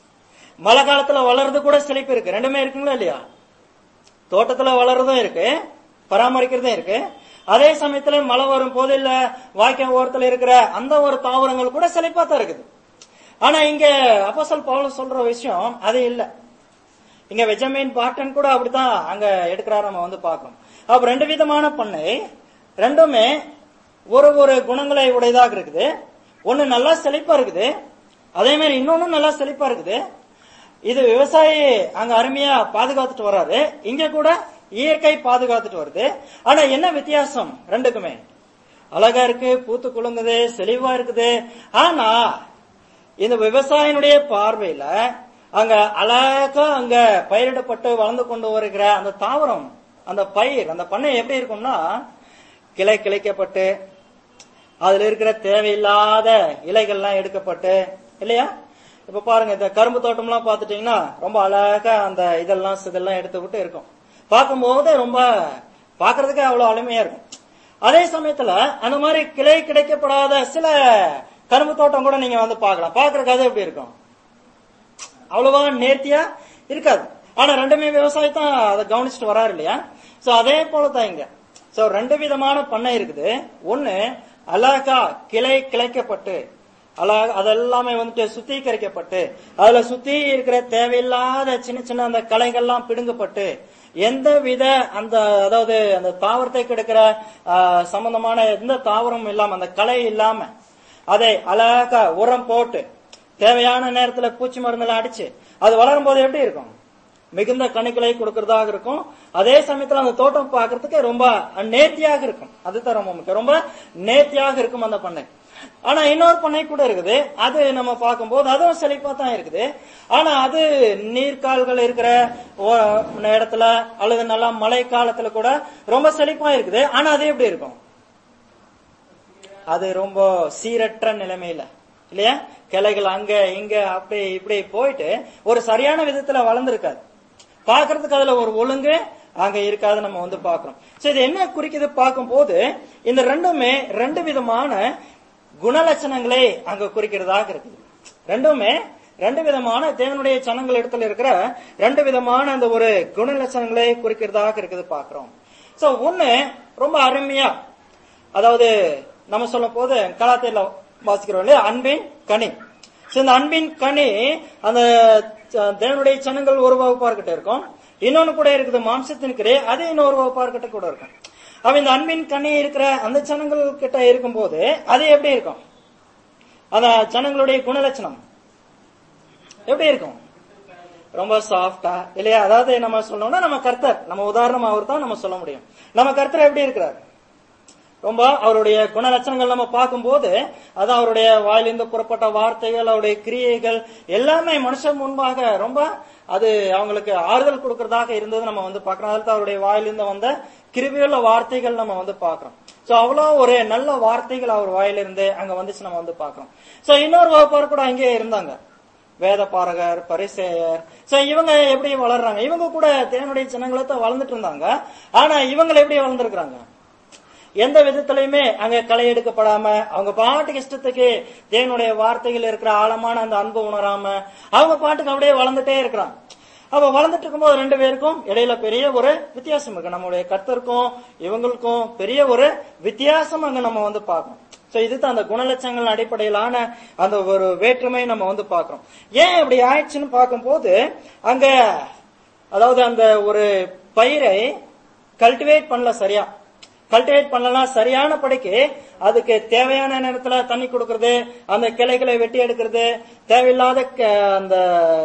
மழை காலத்துல வளர்றது கூட செழிப்பு இருக்கு ரெண்டுமே இருக்குங்களா இல்லையா தோட்டத்துல வளர்றதும் இருக்கு பராமரிக்கிறதும் இருக்கு அதே சமயத்துல மழை வரும் போது இல்ல வாய்க்கால் ஓரத்துல இருக்கிற அந்த ஒரு தாவரங்கள் கூட செழிப்பா தான் இருக்குது ஆனா இங்க அப்போஸ்தலன் பவுல் சொல்ற விஷயம் அது இல்ல இங்க வெஜமீன் பாட்டன் கூட அப்படித்தான் அங்க எடுக்கிறாரு நம்ம வந்து பார்க்கணும் அப்ப ரெண்டு விதமான பண்ணை ரெண்டுமே ஒரு ஒரு குணங்களை உடையதாக இருக்குது ஒண்ணு நல்லா செழிப்பா இருக்குது அதே மாதிரி இன்னொன்னு நல்லா செழிப்பா இருக்குது இது விவசாயி அங்க அருமையா பாதுகாத்துட்டு வர்றாரு இங்க கூட இயற்கை பாதுகாத்துட்டு வருது ஆனா என்ன வித்தியாசம் ரெண்டுக்குமே அழகா இருக்கு பூத்து குலுங்குது செழிவா இருக்குது ஆனா இந்த விவசாயினுடைய பார்வையில அங்க அழகா அங்க பயிரிடப்பட்டு வளர்ந்து கொண்டு வருகிற அந்த தாவரம் அந்த பயிர் அந்த பண்ணை எப்படி இருக்கும்னா கிளை கிளைக்கப்பட்டு அதுல இருக்கிற தேவையில்லாத இலைகள்லாம் எடுக்கப்பட்டு இல்லையா இப்ப பாருங்க இந்த கரும்பு தோட்டம்லாம் பார்த்துட்டீங்கன்னா ரொம்ப அழகா அந்த இதெல்லாம் இதெல்லாம் எடுத்து விட்டு இருக்கும் பார்க்கும்போது ரொம்ப பார்க்கிறதுக்கு அவ்வளவு அருமையா இருக்கும் அதே சமயத்துல அந்த மாதிரி கிளை கிடைக்கப்படாத சில கரும்பு தோட்டம் கூட நீங்க வந்து பார்க்கலாம் பார்க்கறதுக்கு அது எப்படி இருக்கும் அவ்வளவா நேர்த்தியா இருக்காது ஆனா ரெண்டுமே விவசாயத்தான் அதை கவனிச்சுட்டு வராரு இல்லையா சோ அதே போலதான் இங்க சோ ரெண்டு விதமான பண்ணை இருக்குது ஒண்ணு அழகா கிளை கிளைக்கப்பட்டு அழகா அதெல்லாமே வந்துட்டு சுத்திகரிக்கப்பட்டு அதுல சுத்தி இருக்கிற தேவையில்லாத சின்ன சின்ன அந்த களைகள்லாம் பிடுங்கப்பட்டு எந்த வித அந்த அதாவது அந்த தாவரத்தை கெடுக்கிற ஆஹ், சம்பந்தமான எந்த தாவரமும் இல்லாம அந்த களை இல்லாம அதை அழகா உரம் போட்டு தேவையான நேரத்துல பூச்சி மருந்தெல்லாம் அடிச்சு அது வளரும் போது எப்படி இருக்கும் மிகுந்த கணுக்களை கொடுக்கறதாக இருக்கும் அதே சமயத்துல அந்த தோட்டம் பார்க்கறதுக்கு ரொம்ப நேர்த்தியாக இருக்கும் அதுதான் ரொம்ப முக்கியம் ரொம்ப நேர்த்தியாக இருக்கும் அந்த பண்ணை ஆனா இன்னொரு பண்ணை கூட இருக்குது அது நம்ம பார்க்கும்போது அதுவும் செழிப்பா தான் இருக்குது ஆனா அது நீர்க்கால்கள் இருக்கிற ஓ- இடத்துல அல்லது நல்லா மழை காலத்துல கூட ரொம்ப செழிப்பா இருக்குது ஆனா அது எப்படி இருக்கும் அது ரொம்ப சீரற்ற நிலைமையில இல்லையா கிளைகள் அங்க இங்க அப்படி இப்படி போயிட்டு ஒரு சரியான விதத்துல வளர்ந்துருக்காது பார்க்கிறதுக்கு அதுல ஒரு ஒழுங்கு அங்க இருக்காது நம்ம வந்து பார்க்கிறோம் சோ இது என்ன குறிக்குது பார்க்கும்போது இந்த ரெண்டுமே ரெண்டு விதமான குணலட்சணங்களை அங்க குறிக்கிறதாக இருக்குது ரெண்டுமே ரெண்டு விதமான தேவனுடைய சனங்கள் இடத்துல இருக்கிற ரெண்டு விதமான அந்த ஒரு குணலட்சணங்களை குறிக்கிறதாக இருக்குது பார்க்கிறோம் சோ ஒண்ணு ரொம்ப அருமையா அதாவது நம்ம சொல்லும் போது கலாத்தையில வாசிக்கிறோம் இல்லையா அன்பின் கனி So, இந்த அன்பின் கனி அந்த அஹ், தேவனுடைய சனங்கள் ஒரு வகுப்பார்கிட்ட இருக்கும் இன்னொன்னு கூட இருக்குது மாம்சத்தின் கிரே அது இன்னொரு வகுப்பார்கிட்ட கூட இருக்கும் அப்ப இந்த அன்பின் கனி இருக்கிற அந்த சனங்கள் கிட்ட இருக்கும்போது அது எப்படி இருக்கும் அந்த ஜனங்களுடைய குணலட்சணம் எப்படி இருக்கும் ரொம்ப சாஃப்டா இல்லையா அதாவது நம்ம சொல்லணும்னா நம்ம கர்த்தர் நம்ம உதாரணம் அவர் தான் நம்ம சொல்ல முடியும் நம்ம கர்த்தர் எப்படி இருக்கிறார் ரொம்ப அவருடைய குணலட்சணங்கள் நம்ம பார்க்கும்போது அது அவருடைய வாயிலிருந்து புறப்பட்ட வார்த்தைகள் அவருடைய கிரியைகள் எல்லாமே மனுஷன் முன்பாக ரொம்ப அது அவங்களுக்கு ஆறுதல் கொடுக்கறதாக இருந்தது நம்ம வந்து பார்க்கிறோம் அதில் அவருடைய வாயிலிருந்து வந்த கிருபியுள்ள வார்த்தைகள் நம்ம வந்து பார்க்கிறோம் சோ அவ்வளவு ஒரு நல்ல வார்த்தைகள் அவர் வாயிலிருந்து அங்க வந்துச்சு நம்ம வந்து பார்க்கிறோம் சோ இன்னொரு வகுப்பார் கூட அங்கேயே இருந்தாங்க வேத பாரகர் பரிசேயர் சோ இவங்க எப்படி வளர்றாங்க இவங்க கூட தேவனுடைய ஜனங்களை தான் வளர்ந்துட்டு இருந்தாங்க ஆனா இவங்க எப்படி வளர்ந்துருக்காங்க எந்த விதத்திலையுமே அங்க களை எடுக்கப்படாம அவங்க பாட்டுக்கு இஷ்டத்துக்கு தேவனுடைய வார்த்தைகள் இருக்கிற ஆழமான அந்த அன்பு உணராம அவங்க பாட்டுக்கு அப்படியே வளர்ந்துட்டே இருக்கிறாங்க அப்ப வளர்ந்துட்டு இருக்கும்போது ரெண்டு பேருக்கும் இடையில பெரிய ஒரு வித்தியாசம் இருக்கு நம்முடைய கர்த்தருக்கும் இவங்களுக்கும் பெரிய ஒரு வித்தியாசம் அங்க நம்ம வந்து பார்க்கணும் சோ இதுதான் அந்த குணலட்சங்கள் அடிப்படையிலான அந்த ஒரு வேற்றுமை நம்ம வந்து பார்க்கிறோம் ஏன் இப்படி ஆயிடுச்சுன்னு பார்க்கும்போது அங்க அதாவது அந்த ஒரு பயிரை கல்டிவேட் பண்ணல சரியா கல்டிவேட் பண்ணலாம் சரியான படிக்கு அதுக்கு தேவையான நேரத்துல தண்ணி கொடுக்கறது அந்த கிளைகளை வெட்டி எடுக்கிறது தேவையில்லாத க- அந்த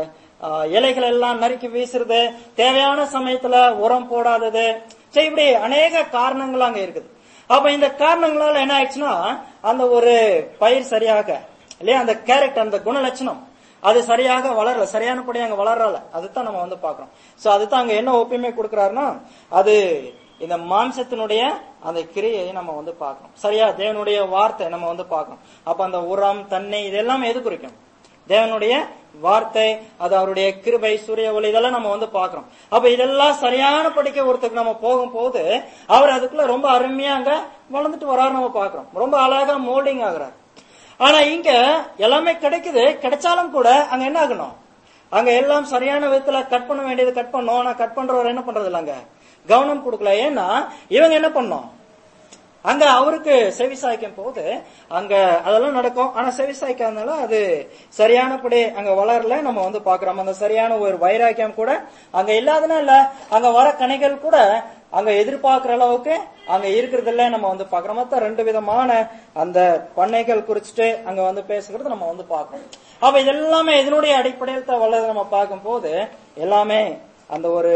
ஆ, இலைகள் எல்லாம் நறுக்கி வீசுறது தேவையான சமயத்துல உரம் போடாதது சரி இப்படி அநேக காரணங்கள் அங்க இருக்குது அப்ப இந்த காரணங்களால என்ன ஆயிடுச்சுன்னா அந்த ஒரு பயிர் சரியாக இல்லையா அந்த கேரக்டர் அந்த குணலட்சணம் அது சரியாக வளரல சரியானபடி அங்க வளரல அதுதான் நம்ம வந்து பாக்குறோம் சோ அதுதான் அங்க என்ன ஒப்புமை கொடுக்கறாருன்னா அது இந்த மாம்சத்தினுடைய அந்த கிரியை நம்ம வந்து பார்க்கணும் சரியா தேவனுடைய வார்த்தை நம்ம வந்து பார்க்கணும் அப்ப அந்த உரம் தண்ணி இதெல்லாம் எது குறிக்கும் தேவனுடைய வார்த்தை அது அவருடைய கிருபை சூரிய ஒளி இதெல்லாம் நம்ம வந்து பாக்குறோம் அப்ப இதெல்லாம் சரியான படிக்க ஒருத்தருக்கு நம்ம போகும்போது அவர் அதுக்குள்ள ரொம்ப அருமையா அங்க வளர்ந்துட்டு வராரு நம்ம பாக்குறோம் ரொம்ப அழகா மோல்டிங் ஆகுறாரு ஆனா இங்க எல்லாமே கிடைக்குது கிடைச்சாலும் கூட அங்க என்ன ஆகணும் அங்க எல்லாம் சரியான விதத்துல கட் பண்ண வேண்டியது கட் பண்ணோம் ஆனா கட் பண்றவர் என்ன பண்றது இல்ல அங்க கவனம் கொடுக்கல ஏன்னா இவங்க என்ன பண்ணோம் அங்க அவருக்கு செவி சாய்க்கும் போது அங்க அதெல்லாம் நடக்கும் ஆனா செவி சாய்க்காதனால அது சரியானபடி அங்க வளரல நம்ம வந்து பாக்குறோம் அந்த சரியான ஒரு வைராக்கியம் கூட அங்க இல்லாதனால அங்க வர கனிகள் கூட அங்க எதிர்பார்க்கிற அளவுக்கு அங்க இருக்கிறது இல்ல நம்ம வந்து பாக்குறோம் மொத்தம் ரெண்டு விதமான அந்த பண்ணைகள் குறிச்சிட்டு அங்க வந்து பேசுகிறது நம்ம வந்து பார்க்கணும் அப்ப இதெல்லாமே இதனுடைய அடிப்படையில் தான் வளர்ந்து நம்ம பார்க்கும்போது எல்லாமே அந்த ஒரு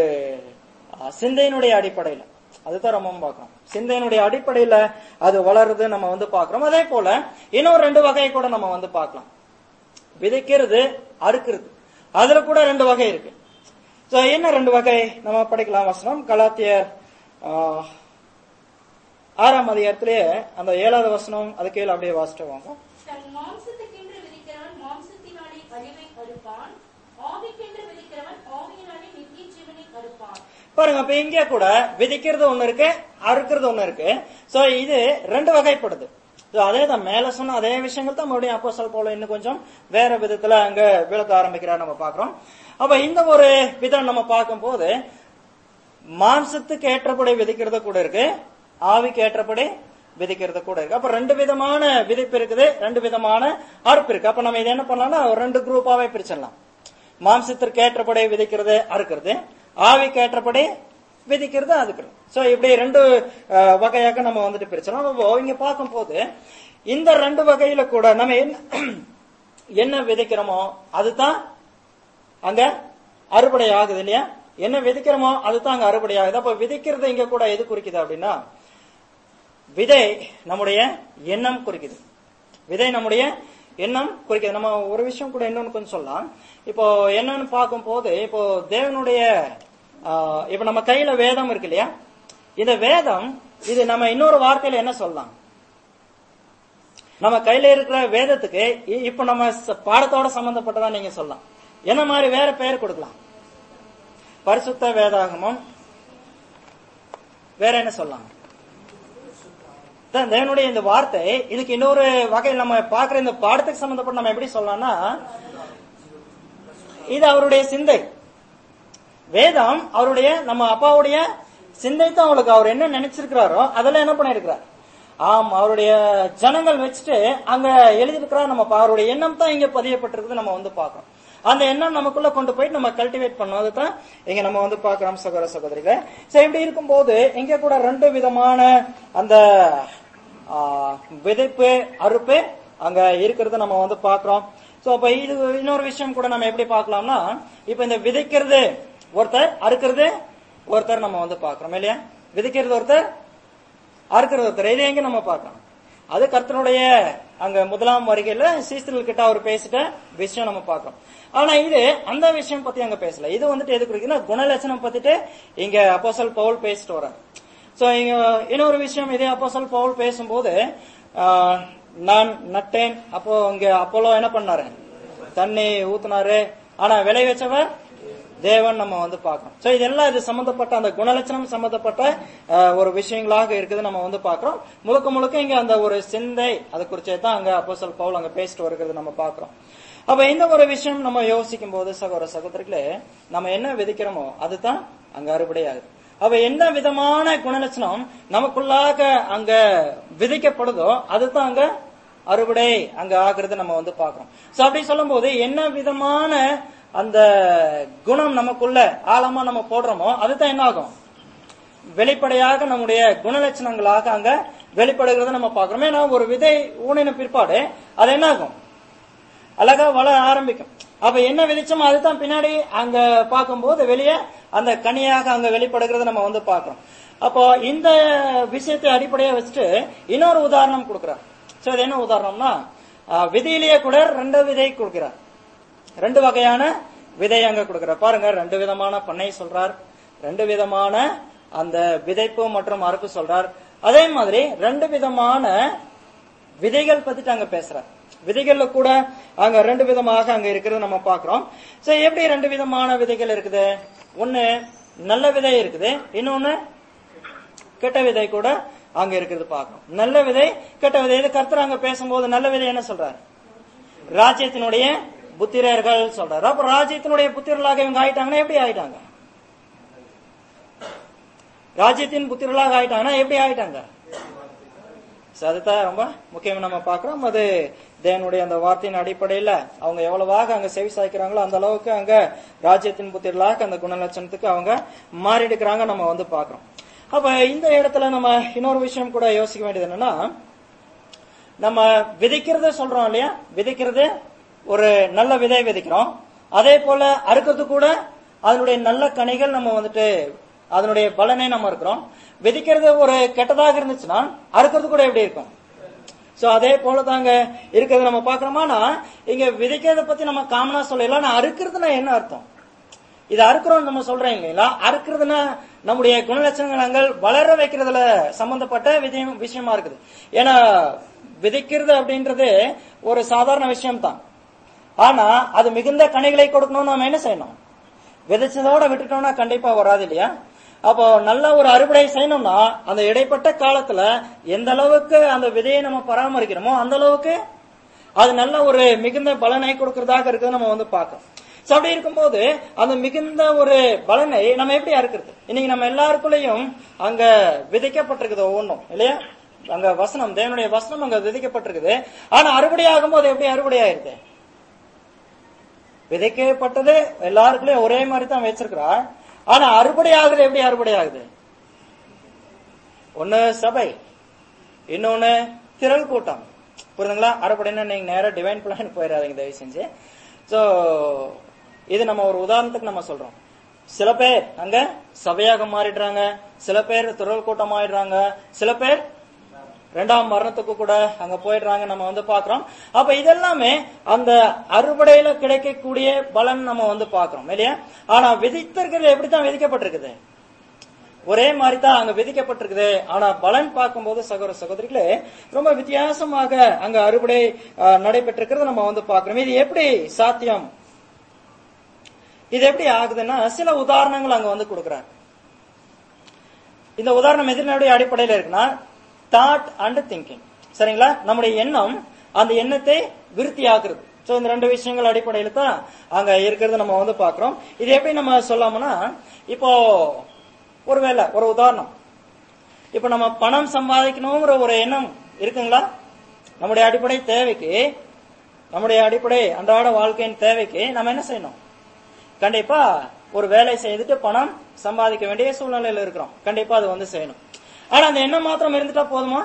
அஹ், சிந்தையினுடைய அடிப்படையில அதுதான் ரொம்ப பார்க்கணும் சிந்தையினுடைய அடிப்படையில அது வளருது நம்ம வந்து பார்க்கிறோம் அதே போல இன்னொரு ரெண்டு வகையை கூட நம்ம வந்து பார்க்கலாம் விதைக்கிறது அறுக்கிறது அதுல கூட ரெண்டு வகை இருக்கு சோ என்ன ரெண்டு வகை நம்ம படிக்கலாம் வசனம் கலாத்தியர் ஆஹ், ஆறாம் அதிகாரத்திலேயே அந்த ஏழாவது வசனம் அது கீழே அப்படியே வாசிட்டு வாங்க தன் மாம்சத்துக்கென்று விதிக்கிறவன் மாம்சத்தினாலே அழிவை அறுப்பான் ஆவிக்கென்று விதிக்கிறவன் ஆவியினாலே நித்திய ஜீவனை அறுப்பான் பாருங்க அப்ப இங்க கூட விதைக்கிறது ஒண்ணு இருக்கு அறுக்கிறது ஒண்ணு இருக்கு சோ இது ரெண்டு வகைப்படுது So, அதே தான் மேல சொன்ன அதே விஷயங்கள் தான் மறுபடியும் அப்போ போல இன்னும் கொஞ்சம் வேற விதத்துல அங்க விளக்க ஆரம்பிக்கிறார் நம்ம பாக்குறோம் அப்ப இந்த ஒரு விதம் நம்ம பார்க்கும்போது மாம்சத்துக்கு ஏற்றபடி விதைக்கிறது கூட இருக்கு ஆவிக்கு ஏற்றபடி விதைக்கிறது கூட இருக்கு அப்ப ரெண்டு விதமான விதைப்பு இருக்குது ரெண்டு விதமான அறுப்பு இருக்கு அப்ப நம்ம இதை என்ன பண்ணலாம்னா ஒரு ரெண்டு குரூப்பாவே பிரிச்சிடலாம் மாம்சத்திற்கு ஏற்றபடி விதைக்கிறது அறுக்கிறது ஆவிக்கு ஏற்றபடி விதைக்கிறது அதுக்கிறது சோ இப்படி ரெண்டு அஹ், வகையாக நம்ம வந்துட்டு பிரிச்சிடலாம் அப்போ இங்க பார்க்கும்போது இந்த ரெண்டு வகையில கூட நம்ம என்ன என்ன விதைக்கிறோமோ அதுதான் அங்க அறுவடை ஆகுது இல்லையா என்ன விதைக்கிறோமோ அதுதான் அங்க அறுவடை ஆகுது அப்ப விதைக்கிறது இங்க கூட எது குறிக்குது அப்படின்னா விதை நம்முடைய எண்ணம் குறிக்குது விதை நம்முடைய எண்ணம் குறிக்குது நம்ம ஒரு விஷயம் கூட இன்னொன்னு கொஞ்சம் சொல்லலாம் இப்போ என்னன்னு பார்க்கும்போது இப்போ தேவனுடைய ஆஹ், இப்போ நம்ம கையில வேதம் இருக்கு இல்லையா இந்த வேதம் இது நம்ம இன்னொரு வார்த்தையில என்ன சொல்லலாம் நம்ம கையில இருக்கிற வேதத்துக்கு இ- இப்ப நம்ம ச- பாடத்தோட சம்பந்தப்பட்டதா நீங்க சொல்லலாம் என்ன மாதிரி வேற பெயர் கொடுக்கலாம் பரிசுத்த வேதாகமம் வேற என்ன சொல்லலாம் தான் தேவனுடைய இந்த வார்த்தை இதுக்கு இன்னொரு வகையில் நம்ம பார்க்கிற இந்த பாடத்துக்கு சம்பந்தப்பட்ட நம்ம எப்படி சொல்லலாம்னா இது அவருடைய சிந்தை வேதம் அவருடைய நம்ம அப்பாவுடைய சிந்தை தான் அவளுக்கு அவர் என்ன நினைச்சிருக்கிறாரோ அதெல்லாம் என்ன பண்ணிருக்கிறார் ஆம் அவருடைய ஜனங்கள் வச்சுட்டு அங்க எழுதியிருக்கிறார் நம்ம பா- அவருடைய எண்ணம் தான் இங்க பதியப்பட்டிருக்குது நம்ம வந்து பார்க்கறோம் அந்த எண்ணம் நமக்குள்ள கொண்டு போயிட்டு நம்ம கல்டிவேட் பண்ணோம் அதுதான் இங்க நம்ம வந்து பார்க்கிறோம் சகோதர சகோதரிகளை சரி இப்படி இருக்கும்போது இங்க கூட ரெண்டு விதமான அந்த ஆ, விதைப்பு அறுப்பு அங்க இருக்கிறத நம்ம வந்து பார்க்கிறோம் சோ அப்ப இது இன்னொரு விஷயம் கூட நம்ம எப்படி பார்க்கலாம்னா இப்ப இந்த விதைக்கிறது ஒருத்தர் அறுக்கிறது ஒருத்தர் நம்ம வந்து பார்க்கிறோம் இல்லையா விதைக்கிறது ஒருத்தர் அறுக்கிறது ஒருத்தர் இதை எங்க நம்ம பார்க்கலாம் அது கர்த்தனுடைய அங்க முதலாம் வருகையில சீஸ்திரல் கிட்ட அவர் பேசிட்ட விஷயம் நம்ம பார்க்கிறோம் ஆனா இது அந்த விஷயம் பத்தி அங்க பேசல இது வந்துட்டு எது குறிக்குதுன்னா குணலட்சணம் பத்திட்டு இங்க அப்போசல் பவுல் பேசிட்டு வர்றாரு சோ இங்க இன்னொரு விஷயம் இதே அப்போசல் பவுல் பேசும்போது ஆஹ், நான் நட்டேன் அப்போ இங்க அப்போலோ என்ன பண்ணாரு தண்ணி ஊத்துனாரு ஆனா விளை வச்சவர் தேவன் நம்ம வந்து பார்க்கிறோம் சோ இதெல்லாம் இது சம்பந்தப்பட்ட அந்த குணலட்சணம் சம்பந்தப்பட்ட அஹ், ஒரு விஷயங்களாக இருக்குது நம்ம வந்து பார்க்கிறோம் முழுக்க முழுக்க இங்க அந்த ஒரு சிந்தை அதை குறிச்சே தான் அங்க அப்போஸ்தலர் பவுல் அங்க பேசிட்டு வருகிறது நம்ம பார்க்கிறோம் அப்ப இந்த ஒரு விஷயம் நம்ம யோசிக்கும் போது சகோதர சகோதரிகளே நம்ம என்ன விதைக்கிறோமோ அதுதான் அங்க அறுவடை ஆகுது அப்ப என்ன விதமான குணலட்சணம் நமக்குள்ளாக அங்க விதைக்கப்படுதோ அதுதான் அங்க அறுவடை அங்க ஆகுறது நம்ம வந்து பார்க்கிறோம் சோ அப்படி சொல்லும்போது என்ன விதமான அந்த குணம் நமக்குள்ள ஆழமா நம்ம போடுறோமோ அதுதான் என்ன ஆகும் வெளிப்படையாக நம்முடைய குணலட்சணங்களாக அங்க வெளிப்படுகிறத நம்ம பார்க்கிறோம் ஏன்னா ஒரு விதை ஊனின பிற்பாடு அது என்ன ஆகும் அழகா வளர ஆரம்பிக்கும் அப்ப என்ன விதைச்சோமோ அதுதான் பின்னாடி அங்க பார்க்கும்போது வெளியே அந்த கனியாக அங்க வெளிப்படுகிறத நம்ம வந்து பார்க்கிறோம் அப்போ இந்த விஷயத்தை அடிப்படையா வச்சுட்டு இன்னொரு உதாரணம் கொடுக்கிறார் சோ அது என்ன உதாரணம்னா ஆஹ், விதையிலேயே கூட ரெண்டு விதை கொடுக்கிறார் ரெண்டு வகையான விதை அங்க கொடுக்கிறார் பாருங்க ரெண்டு விதமான பண்ணை சொல்றார் ரெண்டு விதமான அந்த விதைப்பு மற்றும் அறுப்பு சொல்றார் அதே மாதிரி ரெண்டு விதமான விதைகள் பத்திட்டு அங்க பேசுறார் விதைகள்ல கூட அங்க ரெண்டு விதமாக அங்க இருக்கிறது நம்ம பாக்குறோம் சோ எப்படி ரெண்டு விதமான விதைகள் இருக்குது ஒண்ணு நல்ல விதை இருக்குது இன்னொன்னு கெட்ட விதை கூட அங்க இருக்கிறது பார்க்கணும் நல்ல விதை கெட்ட விதை இது கர்த்தர் அங்க பேசும்போது நல்ல விதை என்ன சொல்றாரு ராஜ்யத்தினுடைய புத்திரர்கள் சொல்றாரு அப்ப ராஜ்யத்தினுடைய புத்திரர்களாக இவங்க ஆயிட்டாங்கன்னா எப்படி ஆயிட்டாங்க ராஜ்யத்தின் புத்திரர்களாக ஆயிட்டாங்கன்னா எப்படி ஆயிட்டாங்க So, அதுதான் ரொம்ப முக்கியம் நம்ம பார்க்கிறோம் அது தேவனுடைய அந்த வார்த்தையின் அடிப்படையில அவங்க எவ்வளவாக அங்க செவி சாய்க்கிறாங்களோ அந்த அளவுக்கு அங்க ராஜ்யத்தின் புத்திரர்களாக அந்த குணலட்சணத்துக்கு அவங்க மாறிடுக்கிறாங்க நம்ம வந்து பார்க்கிறோம் அப்ப இந்த இடத்துல நம்ம இன்னொரு விஷயம் கூட யோசிக்க வேண்டியது என்னன்னா நம்ம விதைக்கிறத சொல்றோம் இல்லையா விதைக்கிறது ஒரு நல்ல விதை விதைக்கிறோம் அதே போல அறுக்கிறது கூட அதனுடைய நல்ல கனிகள் நம்ம வந்துட்டு அதனுடைய பலனை நம்ம இருக்கிறோம் விதைக்கிறது ஒரு கெட்டதாக இருந்துச்சுன்னா அறுக்கிறது கூட எப்படி இருக்கும் சோ அதே போல தாங்க இருக்கிறது நம்ம பாக்குறோமானா இங்க விதைக்கிறத பத்தி நம்ம காமனா சொல்லலாம் ஆனா அறுக்கிறதுனா என்ன அர்த்தம் இது அறுக்கிறோம் நம்ம சொல்றோம் இல்லைங்களா அறுக்கிறதுனா நம்முடைய குணலட்சணங்கள் வளர வைக்கிறதுல சம்பந்தப்பட்ட விதயம் விஷயமா இருக்குது ஏன்னா விதைக்கிறது அப்படின்றது ஒரு சாதாரண விஷயம் தான் ஆனா அது மிகுந்த கனிகளை கொடுக்கணும்னு நம்ம என்ன செய்யணும் விதைச்சதோட விட்டுட்டோம்னா கண்டிப்பா வராது இல்லையா அப்போ நல்ல ஒரு அறுவடை செய்யணும்னா அந்த இடைப்பட்ட காலத்துல எந்த அளவுக்கு அந்த விதையை நம்ம பராமரிக்கிறோமோ அந்த அளவுக்கு அது நல்ல ஒரு மிகுந்த பலனை கொடுக்கறதாக இருக்குது நம்ம வந்து பார்க்கணும் So, அப்படி இருக்கும்போது அந்த மிகுந்த ஒரு பலனை நம்ம எப்படி அறுக்கிறது இன்னைக்கு நம்ம எல்லாருக்குள்ளயும் அங்க விதைக்கப்பட்டிருக்குது ஒவ்வொன்றும் இல்லையா அங்க வசனம் தேவனுடைய வசனம் அங்க விதைக்கப்பட்டிருக்குது ஆனா அறுவடை ஆகும்போது எப்படி அறுவடை ஆயிருது விதைக்கப்பட்டது எல்லாருக்குள்ளயும் ஒரே மாதிரி தான் வச்சிருக்கிறா ஆனா அறுவடை ஆகுது எப்படி அறுவடை ஆகுது ஒண்ணு சபை இன்னொன்னு திரள் கூட்டம் புரியுதுங்களா அறுவடைன்னா நீங்க நேரா டிவைன் பிளான் போயிடாதீங்க தயவு செஞ்சு சோ இது நம்ம ஒரு உதாரணத்துக்கு நம்ம சொல்றோம் சில பேர் அங்க சபையாக மாறிடுறாங்க சில பேர் திரள் கூட்டம் ஆயிடுறாங்க சில பேர் ரெண்டாம் மரணத்துக்கு கூட அங்க போயிடுறாங்க நம்ம வந்து பாக்குறோம் அப்ப இதெல்லாமே அந்த அறுவடையில கிடைக்கக்கூடிய பலன் நம்ம வந்து பாக்குறோம் இல்லையா ஆனா விதித்திருக்கிறது எப்படித்தான் விதிக்கப்பட்டிருக்குது ஒரே மாதிரி தான் அங்க விதிக்கப்பட்டிருக்குது ஆனா பலன் பார்க்கும்போது சகோதர சகோதரிகளே ரொம்ப வித்தியாசமாக அங்க அறுவடை அஹ், நடைபெற்றிருக்கிறது நம்ம வந்து பாக்குறோம் இது எப்படி சாத்தியம் இது எப்படி ஆகுதுன்னா சில உதாரணங்கள் அங்க வந்து கொடுக்குறாங்க இந்த உதாரணம் எதிரினுடைய அடிப்படையில இருக்குன்னா தாட் அண்ட் திங்கிங் சரிங்களா நம்முடைய எண்ணம் அந்த எண்ணத்தை விருத்தி ஆக்குறது சோ இந்த ரெண்டு விஷயங்கள் அடிப்படையில தான் அங்க இருக்கிறது நம்ம வந்து பாக்குறோம் இது எப்படி நம்ம சொல்லாமனா இப்போ ஒருவேளை ஒரு உதாரணம் இப்ப நம்ம பணம் சம்பாதிக்கணுங்கிற ஒரு எண்ணம் இருக்குங்களா நம்முடைய அடிப்படை தேவைக்கு நம்முடைய அடிப்படை அன்றாட வாழ்க்கையின் தேவைக்கு நம்ம என்ன செய்யணும் கண்டிப்பா ஒரு வேலை செய்துட்டு பணம் சம்பாதிக்க வேண்டிய சூழ்நிலையில இருக்கிறோம் கண்டிப்பா அது வந்து செய்யணும் ஆனா அந்த எண்ணம் மாத்திரம் இருந்துட்டா போதுமா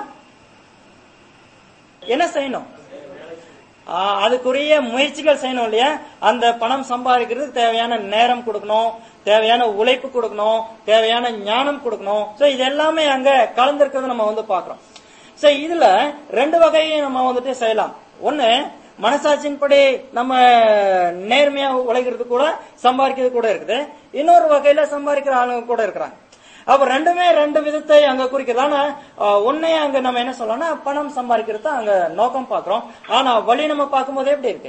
என்ன செய்யணும் ஆ, அதுக்குரிய முயற்சிகள் செய்யணும் இல்லையா அந்த பணம் சம்பாதிக்கிறதுக்கு தேவையான நேரம் கொடுக்கணும் தேவையான உழைப்பு கொடுக்கணும் தேவையான ஞானம் கொடுக்கணும் சோ இது எல்லாமே அங்க கலந்திருக்கிறது நம்ம வந்து பாக்குறோம் சோ இதுல ரெண்டு வகையை நம்ம வந்துட்டு செய்யலாம் ஒண்ணு மனசாட்சியின்படி நம்ம நேர்மையா உழைக்கிறது கூட சம்பாதிக்கிறது கூட இருக்குது இன்னொரு வகையில சம்பாதிக்கிற ஆளுங்க கூட இருக்கிறாங்க அப்ப ரெண்டுமே ரெண்டு விதத்தை அங்க குறிக்கிறது ஆனா அஹ், ஒண்ணே அங்க நம்ம என்ன சொல்லலாம்னா பணம் சம்பாதிக்கிறது தான் அங்க நோக்கம் பாக்குறோம் ஆனா வழி நம்ம பார்க்கும்போது எப்படி இருக்கு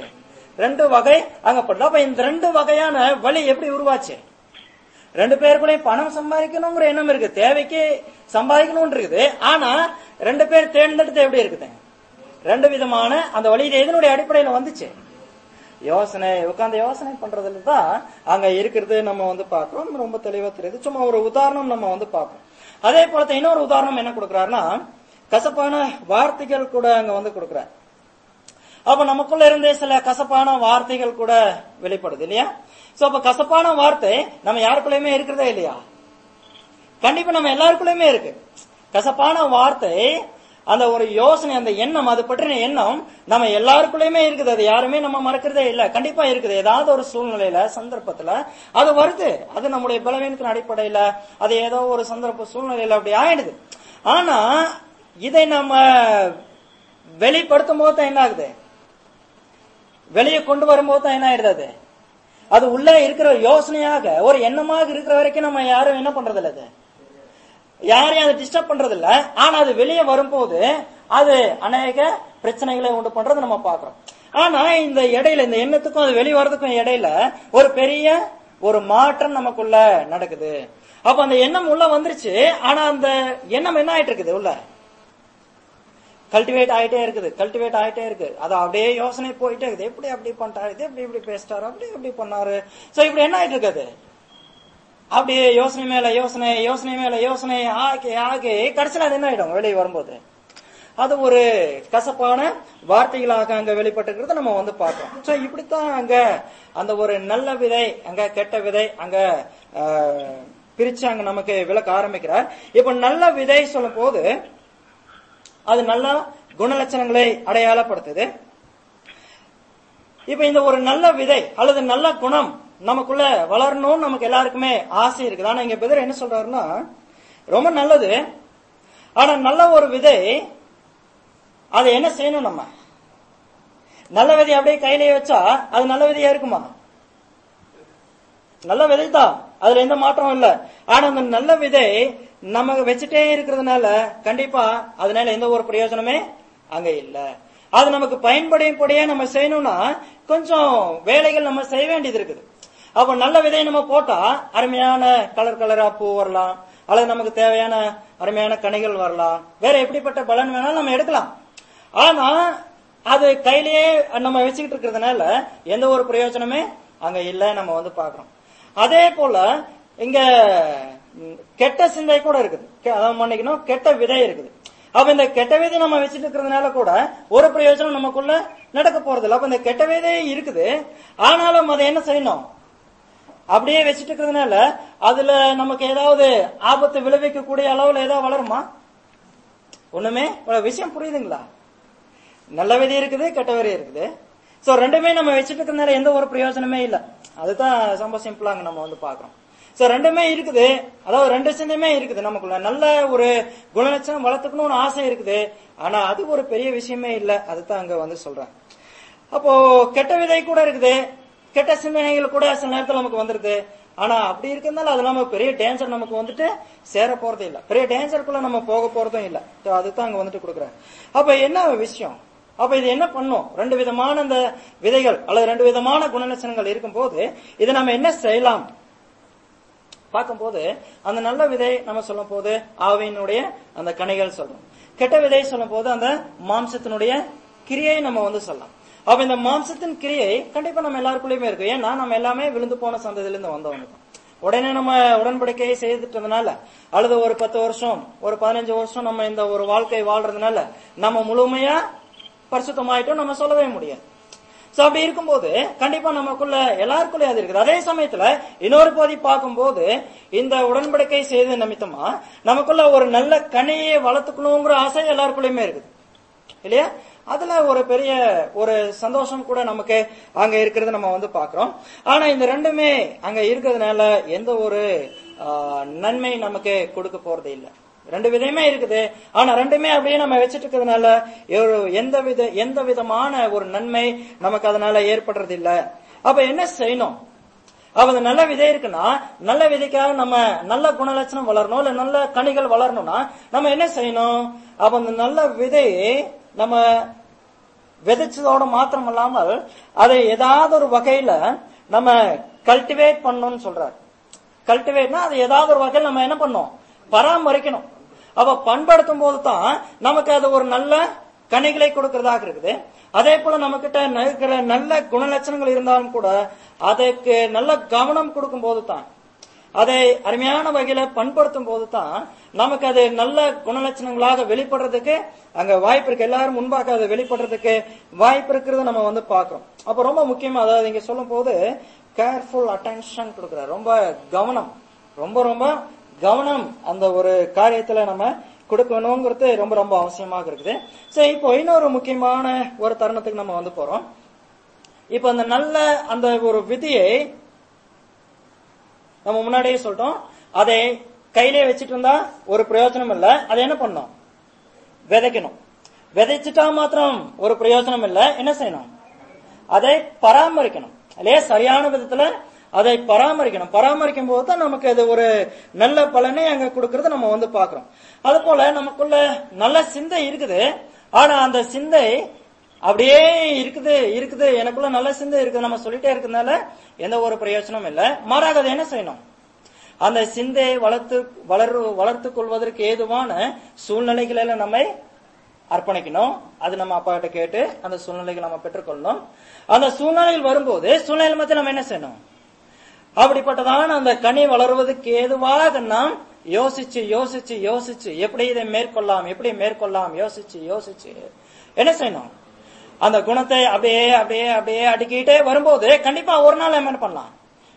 ரெண்டு வகை அங்க பண்ணல அப்ப இந்த ரெண்டு வகையான வழி எப்படி உருவாச்சு ரெண்டு பேருக்குள்ளயும் பணம் சம்பாதிக்கணுங்கிற எண்ணம் இருக்கு தேவைக்கு சம்பாதிக்கணும்னு இருக்குது ஆனா ரெண்டு பேர் தேர்ந்தெடுத்து எப்படி இருக்குது ரெண்டு விதமான அந்த வழி இது எதனுடைய அடிப்படையில வந்துச்சு யோசனை உட்கார்ந்து யோசனை பண்றதுல தான் அங்க இருக்கிறது நம்ம வந்து பார்க்கிறோம் ரொம்ப தெளிவா தெரியுது சும்மா ஒரு உதாரணம் நம்ம வந்து பார்ப்போம் அதே போல இன்னொரு உதாரணம் என்ன கொடுக்கிறாருன்னா கசப்பான வார்த்தைகள் கூட அங்க வந்து கொடுக்கிறார் அப்ப நமக்குள்ள இருந்தே சில கசப்பான வார்த்தைகள் கூட வெளிப்படுது இல்லையா சோ அப்ப கசப்பான வார்த்தை நம்ம யாருக்குள்ளயுமே இருக்கிறதா இல்லையா கண்டிப்பா நம்ம எல்லாருக்குள்ளயுமே இருக்கு கசப்பான வார்த்தை அந்த ஒரு யோசனை அந்த எண்ணம் அது பற்றின எண்ணம் நம்ம எல்லாருக்குள்ளயுமே இருக்குது அது யாருமே நம்ம மறக்கிறதே இல்ல கண்டிப்பா இருக்குது ஏதாவது ஒரு சூழ்நிலையில சந்தர்ப்பத்துல அது வருது அது நம்முடைய பலவீனத்தின் அடிப்படையில அது ஏதோ ஒரு சந்தர்ப்ப சூழ்நிலையில அப்படி ஆயிடுது ஆனா இதை நம்ம வெளிப்படுத்தும் போது தான் என்ன ஆகுது வெளியே கொண்டு வரும்போது தான் என்ன ஆயிடுது அது அது உள்ள இருக்கிற ஒரு யோசனையாக ஒரு எண்ணமாக இருக்கிற வரைக்கும் நம்ம யாரும் என்ன பண்றது இல்ல அது யாரையும் அதை டிஸ்டர்ப் பண்றது இல்ல ஆனா அது வெளியே வரும்போது அது அநேக பிரச்சனைகளை உண்டு பண்றது நம்ம பாக்குறோம் ஆனா இந்த இடையில இந்த எண்ணத்துக்கும் அது வெளியே வர்றதுக்கும் இடையில ஒரு பெரிய ஒரு மாற்றம் நமக்குள்ள நடக்குது அப்ப அந்த எண்ணம் உள்ள வந்துருச்சு ஆனா அந்த எண்ணம் என்ன ஆயிட்டு இருக்குது உள்ள கல்டிவேட் ஆயிட்டே இருக்குது கல்டிவேட் ஆயிட்டே இருக்கு அது அப்படியே யோசனை போயிட்டே இருக்குது எப்படி அப்படி பண்ணிட்டாரு இது எப்படி இப்படி பேசிட்டாரு அப்படி இப்படி பண்ணாரு சோ இப்படி என்ன ஆயிட்டு இருக்குது அப்படியே யோசனை மேல யோசனை யோசனை மேல யோசனை ஆகி ஆகி கடைசியில் அது என்ன ஆயிடும் வெளியே வரும்போது அது ஒரு கசப்பான வார்த்தைகளாக அங்க வெளிப்பட்டுக்கிறத நம்ம வந்து பார்க்கிறோம் சோ இப்படித்தான் அங்க அந்த ஒரு நல்ல விதை அங்க கெட்ட விதை அங்க ஆஹ், பிரிச்சு அங்க நமக்கு விளக்க ஆரம்பிக்கிறார் இப்ப நல்ல விதை சொல்லும் போது அது நல்ல குணலட்சணங்களை அடையாளப்படுத்துது இப்ப இந்த ஒரு நல்ல விதை அல்லது நல்ல குணம் நமக்குள்ள வளரணும்னு நமக்கு எல்லாருக்குமே ஆசை இருக்குது ஆனா இங்க பெதர் என்ன சொல்றாருன்னா ரொம்ப நல்லது ஆனா நல்ல ஒரு விதை அதை என்ன செய்யணும் நம்ம நல்ல விதை அப்படியே கையிலேயே வச்சா அது நல்ல விதையா இருக்குமா நல்ல விதை தான் அதுல எந்த மாற்றமும் இல்ல ஆனா அந்த நல்ல விதை நம்ம வச்சுட்டே இருக்கிறதுனால கண்டிப்பா அதனால எந்த ஒரு பிரயோஜனமே அங்க இல்ல அது நமக்கு பயன்படையப்படியே நம்ம செய்யணும்னா கொஞ்சம் வேலைகள் நம்ம செய்ய வேண்டியது இருக்குது அப்ப நல்ல விதை நம்ம போட்டா அருமையான கலர் கலரா பூ வரலாம் அல்லது நமக்கு தேவையான அருமையான கனிகள் வரலாம் வேற எப்படிப்பட்ட பலன் வேணாலும் நம்ம எடுக்கலாம் ஆனா அது கையிலேயே நம்ம வச்சுக்கிட்டு இருக்கிறதுனால எந்த ஒரு பிரயோஜனமே அங்க இல்ல நம்ம வந்து பாக்குறோம் அதே போல இங்க ம், கெட்ட சிந்தை கூட இருக்குது கெ- அதாவது மன்னிக்கணும் கெட்ட விதை இருக்குது அப்ப இந்த கெட்ட விதை நம்ம வச்சுட்டு இருக்கிறதுனால கூட ஒரு பிரயோஜனம் நமக்குள்ள நடக்க போறது இல்ல அப்ப இந்த கெட்ட விதை இருக்குது ஆனாலும் அதை என்ன செய்யணும் அப்படியே வச்சுட்டு இருக்கிறதுனால அதுல நமக்கு ஏதாவது ஆபத்து விளைவிக்கக்கூடிய அளவுல ஏதாவது வளருமா ஒண்ணுமே ஒரு விஷயம் புரியுதுங்களா நல்ல விதை இருக்குது கெட்ட விதை இருக்குது சோ ரெண்டுமே நம்ம வச்சுட்டு இருக்கிறதுனால எந்த ஒரு பிரயோஜனமே இல்ல அதுதான் ரொம்ப சிம்பிளாங்க நம்ம வந்து பாக்குறோம் சோ ரெண்டுமே இருக்குது அதாவது ரெண்டு சிந்தமே இருக்குது நமக்குள்ள நல்ல ஒரு குணலட்சணம் வளர்த்துக்கணும்னு ஆசை இருக்குது ஆனா அது ஒரு பெரிய விஷயமே இல்ல அதுதான் அங்க வந்து சொல்றேன் அப்போ கெட்ட விதை கூட இருக்குது கெட்ட சிந்தனைகள் கூட சில நேரத்துல நமக்கு வந்துருது ஆனா அப்படி இருக்கிறதுனால அது நம்ம பெரிய டேஞ்சர் நமக்கு வந்துட்டு சேர போறதே இல்ல பெரிய டேஞ்சருக்குள்ள நம்ம போக போறதும் இல்ல So அதுதான் அங்க வந்துட்டு கொடுக்குறேன் அப்ப என்ன விஷயம் அப்ப இது என்ன பண்ணும் ரெண்டு விதமான அந்த விதைகள் அல்லது ரெண்டு விதமான குணலட்சணங்கள் இருக்கும்போது இதை நம்ம என்ன செய்யலாம் பார்க்கும்போது அந்த நல்ல விதை நம்ம சொல்லும் போது ஆவியினுடைய அந்த கனிகள் சொல்றோம் கெட்ட விதை சொல்லும் போது அந்த மாம்சத்தினுடைய கிரியை நம்ம வந்து சொல்லலாம் அப்ப இந்த மாம்சத்தின் கிரியை கண்டிப்பா நம்ம எல்லாருக்குள்ளயுமே இருக்கு ஏன்னா நம்ம எல்லாமே விழுந்து போன சந்ததியிலிருந்து வந்தவங்க தான். உடனே நம்ம உடன்படிக்கையை செய்துட்டதுனால அல்லது ஒரு பத்து வருஷம் ஒரு பதினஞ்சு வருஷம் நம்ம இந்த ஒரு வாழ்க்கை வாழ்றதுனால நம்ம முழுமையா பரிசுத்தமாயிட்டோம் நம்ம சொல்லவே முடியாது சோ அப்படி இருக்கும்போது கண்டிப்பா நமக்குள்ள எல்லாருக்குள்ளயும் அது இருக்குது அதே சமயத்துல இன்னொரு பகுதி பார்க்கும்போது இந்த உடன்படிக்கை செய்த நிமித்தமா நமக்குள்ள ஒரு நல்ல கனியை வளர்த்துக்கணுங்கிற ஆசை எல்லாருக்குள்ளயுமே இருக்குது இல்லையா அதுல ஒரு பெரிய ஒரு சந்தோஷம் கூட நமக்கு அங்க இருக்கிறது நம்ம வந்து பாக்குறோம் ஆனா இந்த ரெண்டுமே அங்க இருக்கிறதுனால எந்த ஒரு ஆ, நன்மை நமக்கு கொடுக்க போறது இல்லை ரெண்டு விதமே இருக்குது ஆனா ரெண்டுமே அப்படியே நம்ம வச்சிட்டு இருக்கிறதுனால ஒரு எந்த வித எந்த விதமான ஒரு நன்மை நமக்கு அதனால ஏற்படுறது இல்ல அப்ப என்ன செய்யணும் அப்ப அந்த நல்ல விதை இருக்குன்னா நல்ல விதைக்காக நம்ம நல்ல குணலட்சணம் வளரணும் இல்ல நல்ல கனிகள் வளரணும்னா நம்ம என்ன செய்யணும் அப்ப அந்த நல்ல விதையை நம்ம விதைச்சதோட மாத்திரம் இல்லாமல் அதை ஏதாவது ஒரு வகையில நம்ம கல்டிவேட் பண்ணணும்னு சொல்றாரு கல்டிவேட்னா அது ஏதாவது ஒரு வகையில் நம்ம என்ன பண்ணோம் பராமரிக்கணும் அப்ப பண்படுத்தும் போது தான் நமக்கு அது ஒரு நல்ல கனிகளை கொடுக்கறதாக இருக்குது அதே போல நம்ம கிட்ட இருக்கிற நல்ல குணலட்சணங்கள் இருந்தாலும் கூட அதுக்கு நல்ல கவனம் கொடுக்கும் போது தான் அதை அருமையான வகையில பண்படுத்தும் போது தான் நமக்கு அது நல்ல குணலட்சணங்களாக வெளிப்படுறதுக்கு அங்க வாய்ப்பு இருக்கு எல்லாரும் முன்பாக அது வெளிப்படுறதுக்கு வாய்ப்பு இருக்கிறத நம்ம வந்து பாக்குறோம் அப்ப ரொம்ப முக்கியமா அதாவது இங்க சொல்லும் போது கேர்ஃபுல் அட்டென்ஷன் கொடுக்குறாரு ரொம்ப கவனம் ரொம்ப ரொம்ப கவனம் அந்த ஒரு காரியத்துல நம்ம கொடுக்கணுங்கிறது ரொம்ப ரொம்ப அவசியமாக இருக்குது சரி இப்போ இன்னொரு முக்கியமான ஒரு தருணத்துக்கு நம்ம வந்து போறோம் இப்போ அந்த நல்ல அந்த ஒரு விதியை நம்ம முன்னாடியே சொல்லிட்டோம் அதை கையிலே வச்சுட்டு இருந்தா ஒரு பிரயோஜனம் இல்ல அதை என்ன பண்ணணும் விதைக்கணும் விதைச்சிட்டா மாத்திரம் ஒரு பிரயோஜனம் இல்ல என்ன செய்யணும் அதை பராமரிக்கணும் இல்லையா சரியான விதத்துல அதை பராமரிக்கணும் பராமரிக்கும் போது தான் நமக்கு அது ஒரு நல்ல பலனை அங்க கொடுக்கறத நம்ம வந்து பாக்குறோம் அது போல நமக்குள்ள நல்ல சிந்தை இருக்குது ஆனா அந்த சிந்தை அப்படியே இருக்குது இருக்குது எனக்குள்ள நல்ல சிந்தை இருக்குது நம்ம சொல்லிட்டே இருக்கிறதுனால எந்த ஒரு பிரயோஜனமும் இல்லை மாறாக அதை என்ன செய்யணும் அந்த சிந்தையை வளர்த்து வளர் வளர்த்து கொள்வதற்கு ஏதுவான சூழ்நிலைகளில நம்மை அர்ப்பணிக்கணும் அது நம்ம அப்பா கிட்ட கேட்டு அந்த சூழ்நிலைகளை நம்ம பெற்றுக்கொள்ளணும் அந்த சூழ்நிலைகள் வரும்போது சூழ்நிலை மத்திய நம்ம என்ன செய்யணும் அப்படிப்பட்டதான அந்த கனி வளருவதற்கு ஏதுவாக நாம் யோசிச்சு யோசிச்சு யோசிச்சு எப்படி இதை மேற்கொள்ளலாம் எப்படி மேற்கொள்ளலாம் யோசிச்சு யோசிச்சு என்ன செய்யணும் அந்த குணத்தை அப்படியே அப்படியே அப்படியே அடுக்கிட்டே வரும்போது கண்டிப்பா ஒரு நாள் நம்ம என்ன பண்ணலாம்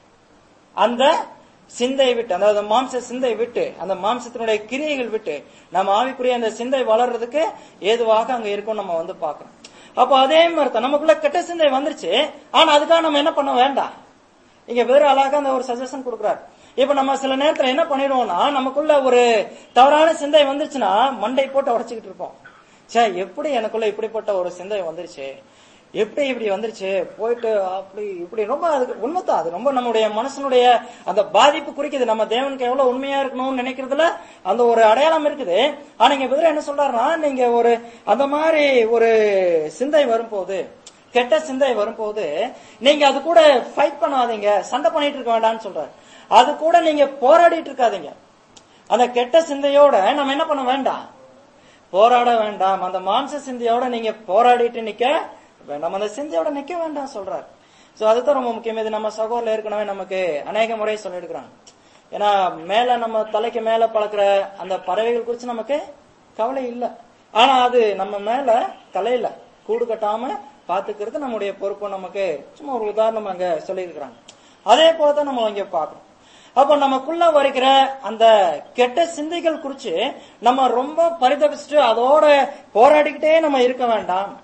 அந்த சிந்தை விட்டு அதாவது மாம்ச சிந்தை விட்டு அந்த மாம்சத்தினுடைய கிரியைகள் விட்டு நம்ம ஆவிக்குரிய அந்த சிந்தை வளர்றதுக்கு ஏதுவாக அங்க இருக்கும் நம்ம வந்து பார்க்கணும் அப்போ அதே மாதிரி தான் நமக்குள்ள கெட்ட சிந்தை வந்துருச்சு ஆனா அதுக்காக நம்ம என்ன பண்ண வேண்டாம் இங்க வேற அழகா அந்த ஒரு சஜஷன் கொடுக்குறாரு இப்ப நம்ம சில நேரத்துல என்ன பண்ணிடுவோம்னா நமக்குள்ள ஒரு தவறான சிந்தை வந்துருச்சுன்னா மண்டை போட்டு உடைச்சுக்கிட்டு இருப்போம் சே எப்படி எனக்குள்ள இப்படிப்பட்ட ஒரு சிந்தை வந்துருச்சு எப்படி இப்படி வந்துருச்சு போயிட்டு அப்படி இப்படி ரொம்ப அதுக்கு உண்மைதான் அது ரொம்ப நம்முடைய மனசனுடைய அந்த பாதிப்பு குறிக்குது நம்ம தேவனுக்கு எவ்வளவு உண்மையா இருக்கணும்னு நினைக்கிறதுல அந்த ஒரு அடையாளம் இருக்குது ஆனா இங்க பதில் என்ன சொல்றாருன்னா நீங்க ஒரு அந்த மாதிரி ஒரு சிந்தை வரும்போது கெட்ட சிந்தை வரும்போது நீங்க அது கூட ஃபைட் பண்ணாதீங்க சண்டை பண்ணிட்டு இருக்க வேண்டாம்னு சொல்றாரு அது கூட நீங்க போராடிட்டு இருக்காதீங்க அந்த கெட்ட சிந்தையோட நம்ம என்ன பண்ண வேண்டாம் போராட வேண்டாம் அந்த மாம்ச சிந்தையோட நீங்க போராடிட்டு நிக்க வேண்டாம் அந்த சிந்தையோட நிக்க வேண்டாம் சொல்றாரு சோ அதுதான் ரொம்ப முக்கியம் இது நம்ம சகோதரில் ஏற்கனவே நமக்கு அநேக முறை சொல்லியிருக்கிறாங்க ஏன்னா மேல நம்ம தலைக்கு மேல பழக்கிற அந்த பறவைகள் குறித்து நமக்கு கவலை இல்லை ஆனா அது நம்ம மேல தலையில கூடு கட்டாம பாத்துக்கிறது நம்முடைய பொறுப்பு நமக்கு சும்மா ஒரு உதாரணம் அங்க சொல்லியிருக்கிறாங்க அதே போலதான் நம்ம இங்க பார்க்கணும் அப்ப நமக்குள்ள வருகிற அந்த கெட்ட சிந்தைகள் குறிச்சு நம்ம ரொம்ப பரிதபிச்சுட்டு அதோட போராடிக்கிட்டே நம்ம இருக்க வேண்டாம்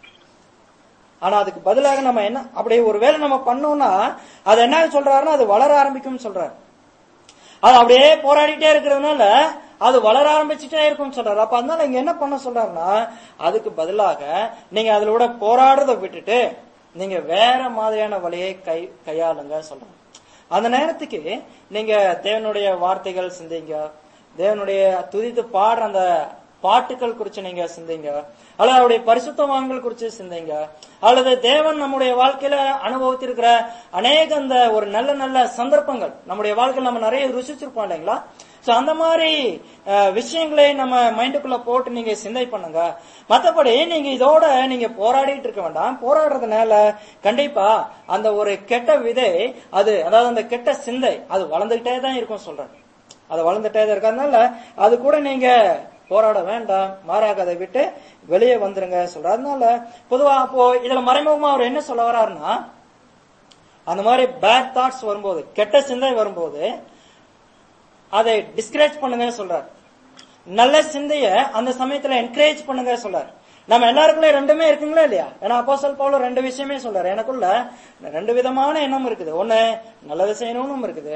ஆனா அதுக்கு பதிலாக நம்ம என்ன அப்படி ஒருவேளை நம்ம பண்ணோம்னா அது என்ன சொல்றாருன்னா அது வளர ஆரம்பிக்கும் சொல்றாரு அது அப்படியே போராடிட்டே இருக்கிறதுனால அது வளர ஆரம்பிச்சுட்டே இருக்கும்னு சொல்றாரு அப்ப அதனால இங்க என்ன பண்ண சொல்றாருன்னா அதுக்கு பதிலாக நீங்க அதுல கூட போராடுறத விட்டுட்டு நீங்க வேற மாதிரியான வழியை கை கையாளுங்க சொல்றாங்க அந்த நேரத்துக்கு நீங்க தேவனுடைய வார்த்தைகள் சிந்திங்க தேவனுடைய துதித்து பாடுற அந்த பாட்டுகள் குறித்து நீங்க சிந்திங்க அல்லது அவருடைய பரிசுத்தவான்கள் குறித்து சிந்திங்க அல்லது தேவன் நம்முடைய வாழ்க்கையில அனுபவித்திருக்கிற அநேக அந்த ஒரு நல்ல நல்ல சந்தர்ப்பங்கள் நம்முடைய வாழ்க்கையில் நம்ம நிறைய ருசிச்சிருப்போம் இல்லைங்களா சோ அந்த மாதிரி அஹ், விஷயங்களை நம்ம மைண்டுக்குள்ள போட்டு நீங்க சிந்தை பண்ணுங்க மத்தபடி நீங்க இதோட நீங்க போராடிட்டு இருக்க வேண்டாம் போராடுறதுனால கண்டிப்பா அந்த ஒரு கெட்ட விதை அது அதாவது அந்த கெட்ட சிந்தை அது வளர்ந்துகிட்டே தான் இருக்கும் சொல்றேன் அது வளர்ந்துட்டே தான் இருக்கு அதனால அது கூட நீங்க போராட வேண்டாம் மாறாக அதை விட்டு வெளியே வந்துருங்க சொல்ற அதனால பொதுவா அப்போ இதுல மறைமுகமா அவர் என்ன சொல்ல வர்றாருன்னா அந்த மாதிரி பேட் தாட்ஸ் வரும்போது கெட்ட சிந்தை வரும்போது அதை டிஸ்கரேஜ் பண்ணுங்க சொல்றார் நல்ல சிந்தைய அந்த சமயத்துல என்கரேஜ் பண்ணுங்க சொல்றார் நம்ம எல்லாருக்குள்ள ரெண்டுமே இருக்குங்களா இல்லையா ஏன்னா அப்போஸ்தலர் பவுல் ரெண்டு விஷயமே சொல்றாரு எனக்குள்ள ரெண்டு விதமான எண்ணம் இருக்குது ஒண்ணு நல்லது செய்யணும்னு இருக்குது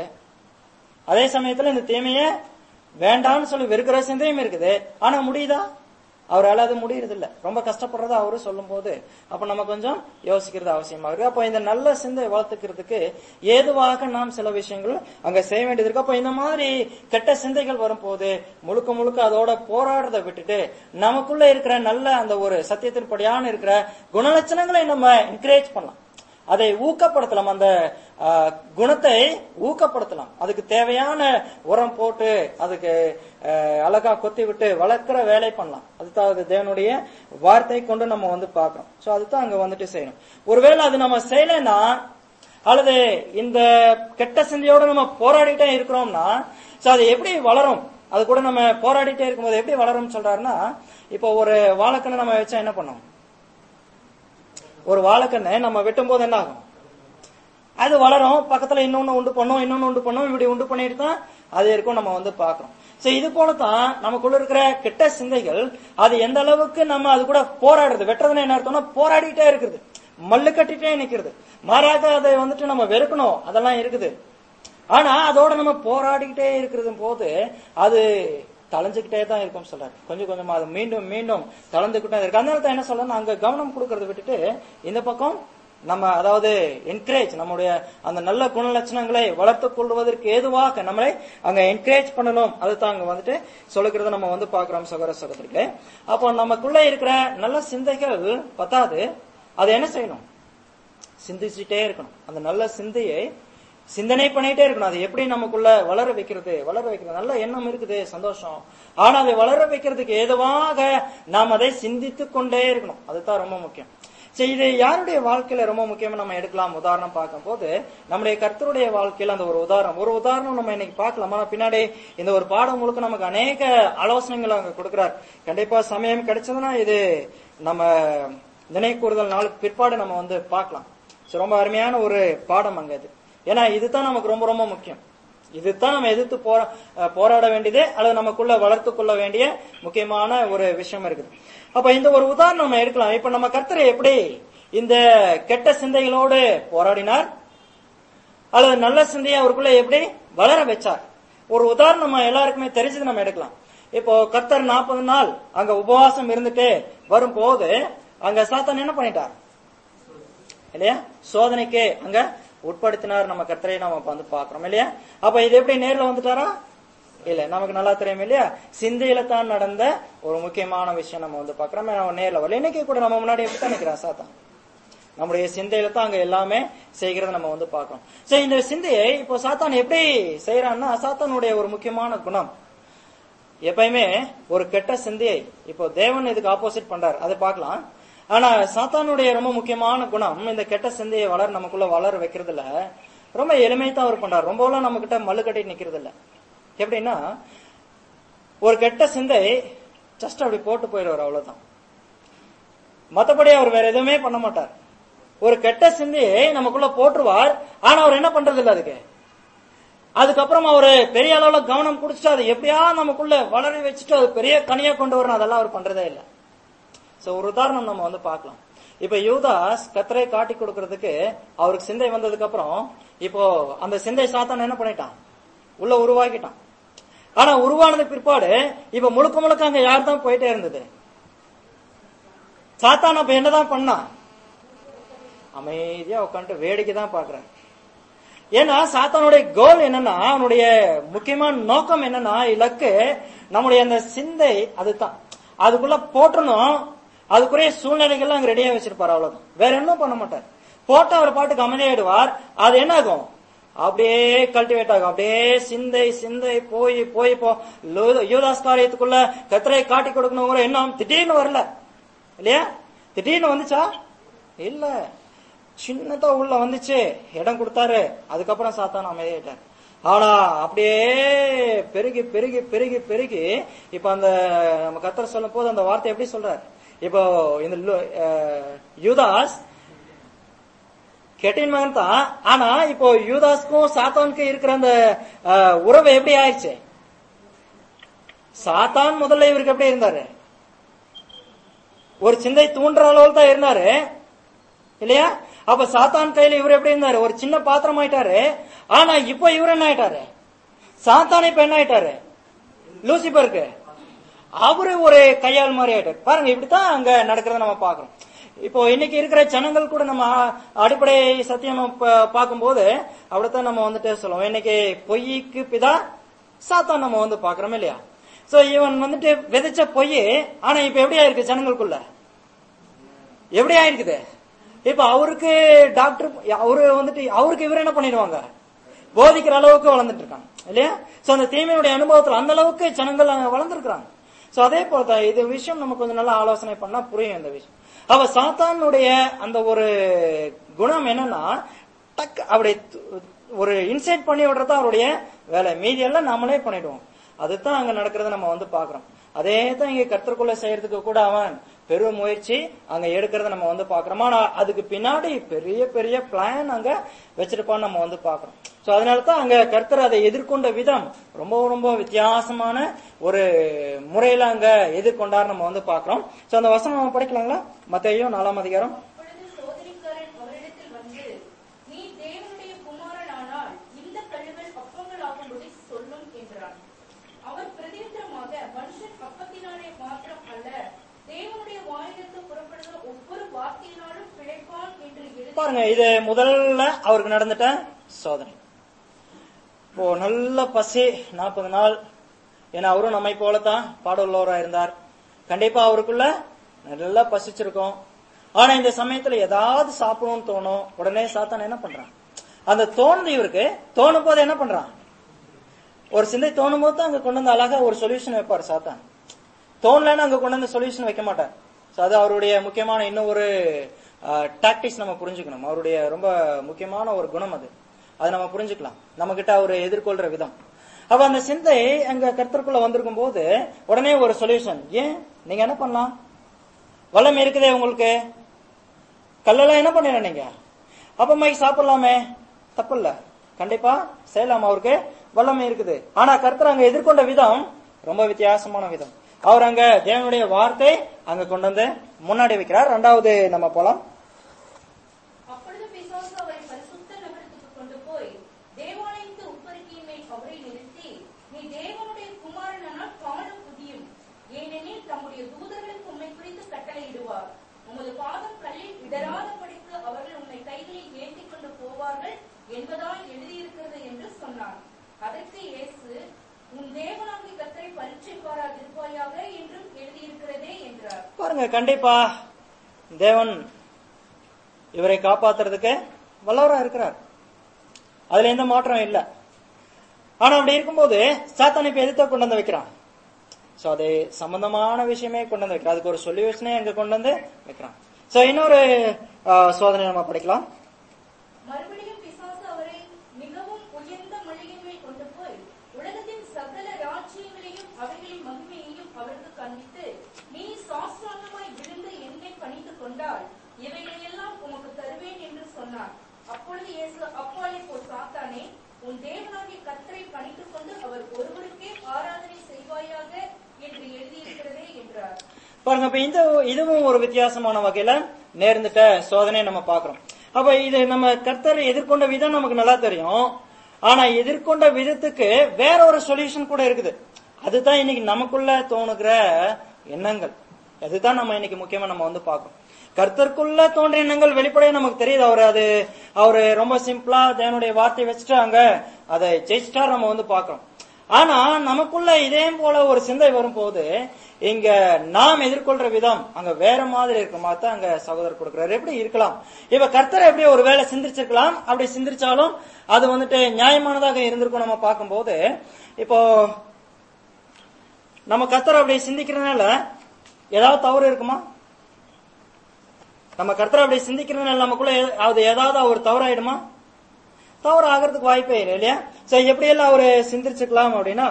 அதே சமயத்துல இந்த தீமைய வேண்டாம்னு சொல்லி வெறுக்கிற சிந்தையும் இருக்குது ஆனா முடியுதா அவரால் அது முடியறது இல்ல ரொம்ப கஷ்டப்படுறத அவரு சொல்லும் போது அப்ப நம்ம கொஞ்சம் யோசிக்கிறது அவசியமா இருக்கு அப்போ இந்த நல்ல சிந்தை வளர்த்துக்கிறதுக்கு ஏதுவாக நாம் சில விஷயங்கள் அங்க செய்ய வேண்டியது இருக்கு அப்போ இந்த மாதிரி கெட்ட சிந்தைகள் வரும்போது முழுக்க முழுக்க அதோட போராடுறதை விட்டுட்டு நமக்குள்ள இருக்கிற நல்ல அந்த ஒரு சத்தியத்தின்படியான இருக்கிற குணலட்சணங்களை நம்ம என்கரேஜ் பண்ணலாம் அதை ஊக்கப்படுத்தலாம் அந்த ஆ, குணத்தை ஊக்கப்படுத்தலாம் அதுக்கு தேவையான உரம் போட்டு அதுக்கு ஆ, அழகா கொத்தி விட்டு வளர்க்கிற வேலை பண்ணலாம் அதுதான் அது தேவனுடைய வார்த்தை கொண்டு நம்ம வந்து பார்க்கிறோம் சோ அதுதான் அங்க வந்துட்டு செய்யணும் ஒருவேளை அது நம்ம செய்யலைன்னா அல்லது இந்த கெட்ட சிந்தையோட நம்ம போராடிட்டே இருக்கிறோம்னா சோ அது எப்படி வளரும் அது கூட நம்ம போராடிட்டே இருக்கும்போது எப்படி வளரும் சொல்றாருன்னா இப்போ ஒரு வாழைக்கண்ணை நம்ம வச்சா என்ன பண்ணும் ஒரு வாழைக்கண்ணை நம்ம வெட்டும் போது என்ன ஆகும் அது வளரும் பக்கத்துல இன்னொன்னு உண்டு பண்ணும் இன்னொன்னு உண்டு பண்ணும் இப்படி உண்டு பண்ணிட்டு தான் அது இருக்கும் நம்ம வந்து பாக்குறோம் சோ இது போலதான் நமக்குள்ள இருக்கிற கெட்ட சிந்தைகள் அது எந்த அளவுக்கு நம்ம அது கூட போராடுறது வெட்டுறதுன்னு என்ன அர்த்தம்னா போராடிட்டே இருக்குது மல்லு கட்டிட்டே நிக்கிறது மாறாக அதை வந்துட்டு நம்ம வெறுக்கணும் அதெல்லாம் இருக்குது ஆனா அதோட நம்ம போராடிக்கிட்டே இருக்கிறது போது அது தளைஞ்சுக்கிட்டே தான் இருக்கும் சொல்றாரு கொஞ்சம் கொஞ்சமா அது மீண்டும் மீண்டும் தளர்ந்துக்கிட்டே இருக்கு அதனால தான் என்ன சொல்லணும் அங்க கவனம் கொடுக்கறத விட்டுட்டு இந்த பக்கம் நம்ம அதாவது என்கரேஜ் நம்முடைய அந்த நல்ல குணலட்சணங்களை வளர்த்துக் கொள்வதற்கு ஏதுவாக நம்மளை அங்க என்கரேஜ் பண்ணணும் அதுதான் அங்க வந்துட்டு சொல்லுகிறத நம்ம வந்து பாக்குறோம் சகோதர சகோதரிகளே அப்போ நமக்குள்ள இருக்கிற நல்ல சிந்தைகள் பத்தாது அதை என்ன செய்யணும் சிந்திச்சுட்டே இருக்கணும் அந்த நல்ல சிந்தையை சிந்தனை பண்ணிட்டே இருக்கணும் அது எப்படி நமக்குள்ள வளர வைக்கிறது வளர வைக்கிறது நல்ல எண்ணம் இருக்குது சந்தோஷம் ஆனா அதை வளர வைக்கிறதுக்கு ஏதுவாக நாம் அதை சிந்தித்து கொண்டே இருக்கணும் அதுதான் ரொம்ப முக்கியம் சரி இது யாருடைய வாழ்க்கையில ரொம்ப முக்கியமா நம்ம எடுக்கலாம் உதாரணம் பார்க்கும் போது நம்முடைய கர்த்தருடைய வாழ்க்கையில அந்த ஒரு உதாரணம் ஒரு உதாரணம் நம்ம இன்னைக்கு பார்க்கலாம் ஆனா பின்னாடி இந்த ஒரு பாடம் முழுக்க நமக்கு அநேக ஆலோசனைகள் அங்க கொடுக்கிறார் கண்டிப்பா சமயம் கிடைச்சதுன்னா இது நம்ம நினைவு கூறுதல் நாளுக்கு பிற்பாடு நம்ம வந்து பார்க்கலாம் So, ரொம்ப அருமையான ஒரு பாடம் அங்க இது ஏன்னா இதுதான் நமக்கு ரொம்ப ரொம்ப முக்கியம் இதுதான் நம்ம எதிர்த்து போரா அஹ் போராட வேண்டியது அல்லது நமக்குள்ள வளர்த்து கொள்ள வேண்டிய முக்கியமான ஒரு விஷயம் இருக்குது அப்ப இந்த ஒரு உதாரணம் நம்ம எடுக்கலாம் இப்ப நம்ம கர்த்தரை எப்படி இந்த கெட்ட சிந்தைகளோடு போராடினார் அல்லது நல்ல சிந்தையை அவருக்குள்ள எப்படி வளர வச்சார் ஒரு உதாரணம் நம்ம எல்லாருக்குமே தெரிஞ்சது நம்ம எடுக்கலாம் இப்போ கர்த்தர் நாற்பது நாள் அங்க உபவாசம் இருந்துட்டு வரும்போது அங்க சாத்தான் என்ன பண்ணிட்டார் இல்லையா சோதனைக்கு அங்க உட்படுத்தினார் நம்ம கர்த்தரை நம்ம இப்ப வந்து பாக்குறோம் இல்லையா அப்ப இது எப்படி நேர்ல வந்துட்டாரா இல்ல நமக்கு நல்லா தெரியும் இல்லையா சிந்தையில தான் நடந்த ஒரு முக்கியமான விஷயம் நம்ம வந்து பாக்குறோம் நம்ம நேர்ல வரல இன்னைக்கு கூட நம்ம முன்னாடி எப்படி தான் நிக்கிறோம் சாத்தான் நம்முடைய சிந்தையில தான் அங்க எல்லாமே செய்கிறத நம்ம வந்து பார்க்கணும் சோ இந்த சிந்தையை இப்போ சாத்தான் எப்படி செய்யறான்னா சாத்தானுடைய ஒரு முக்கியமான குணம் எப்பயுமே ஒரு கெட்ட சிந்தையை இப்போ தேவன் இதுக்கு ஆப்போசிட் பண்றார் அதை பார்க்கலாம் ஆனா சாத்தானுடைய ரொம்ப முக்கியமான குணம் இந்த கெட்ட சிந்தையை வளர நமக்குள்ள வளர வைக்கிறதுல ரொம்ப எளிமை தான் அவர் பண்றார் ரொம்பலாம் நம்ம கிட்ட மல்லு கட்டி நிக்கிறது இல்ல எப்படின்னா ஒரு கெட்ட சிந்தை ஜஸ்ட் அப்படி போட்டு போயிடுவார் அவ்வளவுதான் மத்தபடி அவர் வேற எதுவுமே பண்ண மாட்டார் ஒரு கெட்ட சிந்தையை நமக்குள்ள போட்டுருவார் ஆனா அவர் என்ன பண்றது இல்ல அதுக்கு அதுக்கப்புறம் அவரு பெரிய அளவுல கவனம் குடிச்சிட்டு அதை எப்படியா நமக்குள்ள வளர வச்சுட்டு அது பெரிய கனியா கொண்டு வரணும் அதெல்லாம் அவர் பண்றதே இல்ல சோ ஒரு உதாரணம் நம்ம வந்து பார்க்கலாம் இப்ப யூதாஸ் கத்தரை காட்டி கொடுக்கறதுக்கு அவருக்கு சிந்தை வந்ததுக்கு அப்புறம் இப்போ அந்த சிந்தை சாத்தான் என்ன பண்ணிட்டான் உள்ள உருவாக்கிட்டான் ஆனா உருவானதுக்கு பிற்பாடு இப்ப முழுக்க முழுக்க அங்க யார் தான் போயிட்டே இருந்தது சாத்தான் அப்ப என்னதான் பண்ணான் அமைதியா உட்காந்துட்டு வேடிக்கை தான் பாக்குறான் ஏன்னா சாத்தானுடைய கோல் என்னன்னா அவனுடைய முக்கியமான நோக்கம் என்னன்னா இலக்கு நம்முடைய அந்த சிந்தை அதுதான் அதுக்குள்ள போட்டணும் அதுக்குரிய சூழ்நிலைகள் அங்க ரெடியா வச்சிருப்பாரு அவ்வளவுதான் வேற என்ன பண்ண மாட்டார் போட்டு அவர் பாட்டுக்கு அமைதியாயிடுவார் அது என்ன ஆகும் அப்படியே கல்டிவேட் ஆகும் அப்படியே சிந்தை சிந்தை போய் போய் போ லோ- யூதாஸ் காரியத்துக்குள்ள கத்திரை காட்டி கொடுக்கணுங்கிற எண்ணம் திடீர்னு வரல இல்லையா திடீர்னு வந்துச்சா இல்ல சின்னதா உள்ள வந்துச்சு இடம் கொடுத்தாரு அதுக்கப்புறம் சாத்தான் அமைதியாயிட்டார் ஆனா அப்படியே பெருகி பெருகி பெருகி பெருகி இப்ப அந்த நம்ம கத்தர் சொல்லும் போது அந்த வார்த்தை எப்படி சொல்றார் இப்போ இந்த லு- அஹ், யூதாஸ் கெட்டின் மகன் தான் ஆனா இப்போ யூதாஸ்க்கும் சாத்தானுக்கும் இருக்கிற அந்த அஹ், உறவு எப்படி ஆயிடுச்சு சாத்தான் முதல்ல இவருக்கு எப்படி இருந்தாரு ஒரு சிந்தை தூண்டுற அளவில் தான் இருந்தாரு இல்லையா அப்ப சாத்தான் கையில இவர் எப்படி இருந்தாரு ஒரு சின்ன பாத்திரம் ஆயிட்டாரு ஆனா இப்போ இவர் என்ன ஆயிட்டாரு சாத்தான் இப்ப என்ன ஆயிட்டாரு லூசிபருக்கு அவரு ஒரு கையால் மாதிரி ஆயிட்டார் பாருங்க இப்படித்தான் அங்க நடக்கிறத நம்ம பாக்குறோம் இப்போ இன்னைக்கு இருக்கிற ஜனங்கள் கூட நம்ம அ- அடிப்படை சத்தியம் ப- பார்க்கும்போது அப்படித்தான் நம்ம வந்துட்டு சொல்லுவோம் இன்னைக்கு பொய்க்கு பிதா சாத்தான் நம்ம வந்து பாக்குறோம் இல்லையா சோ இவன் வந்துட்டு விதைச்ச பொய் ஆனா இப்ப எப்படி ஆயிருக்கு ஜனங்களுக்குள்ள எப்படி ஆயிருக்குது இப்ப அவருக்கு டாக்டர் அவரு வந்துட்டு அவருக்கு இவர் என்ன பண்ணிடுவாங்க போதிக்கிற அளவுக்கு வளர்ந்துட்டு இருக்காங்க இல்லையா சோ அந்த தீமையுடைய அனுபவத்துல அந்த அளவுக்கு ஜனங்கள் அங்க வளர்ந்துருக்காங்க சோ அதே போலதான் இது விஷயம் நம்ம கொஞ்சம் நல்லா ஆலோசனை பண்ணா புரியும் இந்த விஷயம் அவ சாத்தானுடைய அந்த ஒரு குணம் என்னன்னா டக் அப்படி து- ஒரு இன்சைட் பண்ணி விடுறது அவருடைய வேலை மீதி எல்லாம் நாமளே பண்ணிடுவோம் அதுதான் அங்க நடக்கிறத நம்ம வந்து பாக்குறோம் அதே தான் இங்க கர்த்தருக்குள்ள செய்யறதுக்கு கூட அவன் பெரும் முயற்சி அங்க எடுக்கிறத நம்ம வந்து பாக்குறோம் ஆனா அதுக்கு பின்னாடி பெரிய பெரிய பிளான் அங்க வச்சிருப்பான்னு நம்ம வந்து பாக்குறோம் சோ அதனால தான் அங்க கர்த்தர் அதை எதிர்கொண்ட விதம் ரொம்ப ரொம்ப வித்தியாசமான ஒரு முறையில அங்க எதிர்கொண்டார் நம்ம வந்து பாக்குறோம் சோ அந்த வசனம் நம்ம படிக்கலாங்களா மத்தேயும் நாலாம் அதிகாரம் அப்பொழுது சோதனைக்காரன் அவரிடத்தில் வந்து நீ தேவனுடைய குமாரனானால் இந்த கழுகள் அப்பங்களாகும்படி சொல்லும் என்றான் அவர் பிரதியுத்தரமாக மனுஷன் அப்பத்தினாலே மாத்திரம் அல்ல தேவனுடைய வாயிலிருந்து புறப்படுகிற ஒவ்வொரு வார்த்தையினாலும் பிழைப்பான் என்று எழுதி பாருங்க இது முதல்ல அவருக்கு நடந்துட்ட சோதனை இப்போ நல்ல பசி நாற்பது நாள் ஏன்னா அவரும் நம்மை போலத்தான் பாடுள்ளவரா இருந்தார் கண்டிப்பா அவருக்குள்ள நல்லா பசிச்சிருக்கும் ஆனா இந்த சமயத்துல ஏதாவது சாப்பிடணும்னு தோணும் உடனே சாத்தான் என்ன பண்றான் அந்த தோணுது இவருக்கு தோணும் போது என்ன பண்றான் ஒரு சிந்தை தோணும் போது தான் அங்க கொண்டு வந்து அழகா ஒரு சொல்யூஷன் வைப்பார் சாத்தான் தோணலன்னு அங்க கொண்டு வந்து சொல்யூஷன் வைக்க மாட்டார் So அது அவருடைய முக்கியமான இன்னும் ஒரு டாக்டிக்ஸ் நம்ம புரிஞ்சுக்கணும் அவருடைய ரொம்ப முக்கியமான ஒரு குணம் அது அதை நம்ம புரிஞ்சுக்கலாம் நம்ம கிட்ட அவரு எதிர்கொள்ற விதம் அப்ப அந்த சிந்தை அங்க கர்த்தருக்குள்ள வந்திருக்கும் போது உடனே ஒரு சொல்யூஷன் ஏன் நீங்க என்ன பண்ணலாம் வளம் இருக்குதே உங்களுக்கு கல்லெல்லாம் என்ன பண்ணிட நீங்க அப்பமாய்க்கு சாப்பிடலாமே தப்பில்ல கண்டிப்பா செய்யலாம் அவருக்கு வல்லமை இருக்குது ஆனா கர்த்தர் அங்க எதிர்கொண்ட விதம் ரொம்ப வித்தியாசமான விதம் அவர் அங்க தேவனுடைய வார்த்தை அங்க கொண்டு வந்து முன்னாடி வைக்கிறார் ரெண்டாவது நம்ம போலாம் அப்பொழுது பிசாசு அவரை பரிசுத்த நகரத்துக்கு கொண்டு போய் தேவாலயத்து உப்பரிக்கையின் மேல் அவரை நிறுத்தி நீ தேவனுடைய குமாரனானால் காண புதியும் ஏனெனில் தம்முடைய தூதர்களுக்கு உம்மை குறித்து கட்டளையிடுவார் உமது பாதம் கல்லில் இடராதபடிக்கு அவர்கள் உம்மை கைகளில் ஏந்திக் கொண்டு போவார்கள் என்பதாய் எழுதியிருக்கிறது என்று சொன்னார் அதற்கு இயேசு உன் தேவனாகி கத்தரை பரீட்சை பாராதிருப்பாயாக என்றும் எழுதியிருக்கிறதே என்றார் பாருங்க கண்டிப்பா தேவன் இவரை காப்பாத்துறதுக்கு வல்லவரா இருக்கிறார் அதுல எந்த மாற்றம் இல்ல ஆனா அப்படி இருக்கும்போது சாத்தான் இப்ப எதிர்த்த கொண்டு வந்து வைக்கிறான் சோ அது சம்பந்தமான விஷயமே கொண்டு வந்து வைக்கிறான் அதுக்கு ஒரு சொல்யூஷனே அங்க கொண்டு வந்து வைக்கிறான் சோ இன்னொரு ஆஹ், சோதனை நம்ம படிக்கலாம் மறுபடியும் பிசாசு அவரை மிகவும் உயர்ந்த மலையின் மேல் கொண்டு போய் உலகத்தின் சகல ராஜ்யங்களையும் அவைகளின் மகிமையையும் அவருக்கு காண்பித்து நீ சாஸ்திராங்கமாய் விழுந்து என்னை பணிந்து கொண்டால் இவைகளையெல்லாம் உமக்கு தருவேன் என்று சொன்னார் அப்பொழுது இயேசு அப்பாலே போ சாத்தானே உன் தேவனாகிய கர்த்தரை பணித்துக் கொண்டு அவர் ஒருவருக்கே ஆராதனை செய்வாயாக என்று எழுதியிருக்கிறதே என்றார் பாருங்க இப்ப இந்த இதுவும் ஒரு வித்தியாசமான வகையில நேர்ந்துட்ட சோதனை நம்ம பாக்குறோம் அப்ப இது நம்ம கர்த்தர் எதிர்கொண்ட விதம் நமக்கு நல்லா தெரியும் ஆனா எதிர்கொண்ட விதத்துக்கு வேற ஒரு சொல்யூஷன் கூட இருக்குது அதுதான் இன்னைக்கு நமக்குள்ள தோணுகிற எண்ணங்கள் அதுதான் நம்ம இன்னைக்கு முக்கியமா நம்ம வந்து பார்க்கணும் கர்த்தருக்குள்ள தோன்ற எண்ணங்கள் வெளிப்படையா நமக்கு தெரியுது அவர் அது அவரு ரொம்ப சிம்பிளா தேவனுடைய வார்த்தையை வச்சுட்டு அங்க அதை ஜெயிச்சிட்டா நம்ம வந்து பாக்குறோம் ஆனா நமக்குள்ள இதே போல ஒரு சிந்தை வரும்போது இங்க நாம் எதிர்கொள்ற விதம் அங்க வேற மாதிரி இருக்க மாதிரி தான் அங்க சகோதரர் கொடுக்கிறாரு எப்படி இருக்கலாம் இப்ப கர்த்தர் எப்படி ஒரு வேலை சிந்திச்சிருக்கலாம் அப்படி சிந்திச்சாலும் அது வந்துட்டு நியாயமானதாக இருந்திருக்கும் நம்ம பார்க்கும்போது இப்போ நம்ம கர்த்தர் அப்படி சிந்திக்கிறதுனால ஏதாவது தவறு இருக்குமா நம்ம கர்த்தர் அப்படி சிந்திக்கிறதுனால நமக்குள்ள ஏ- அது ஏதாவது அவர் தவறாயிடுமா தவறு ஆகிறதுக்கு வாய்ப்பே இல்லை இல்லையா சோ எப்படி எல்லாம் அவரு சிந்திச்சுக்கலாம் அப்படின்னா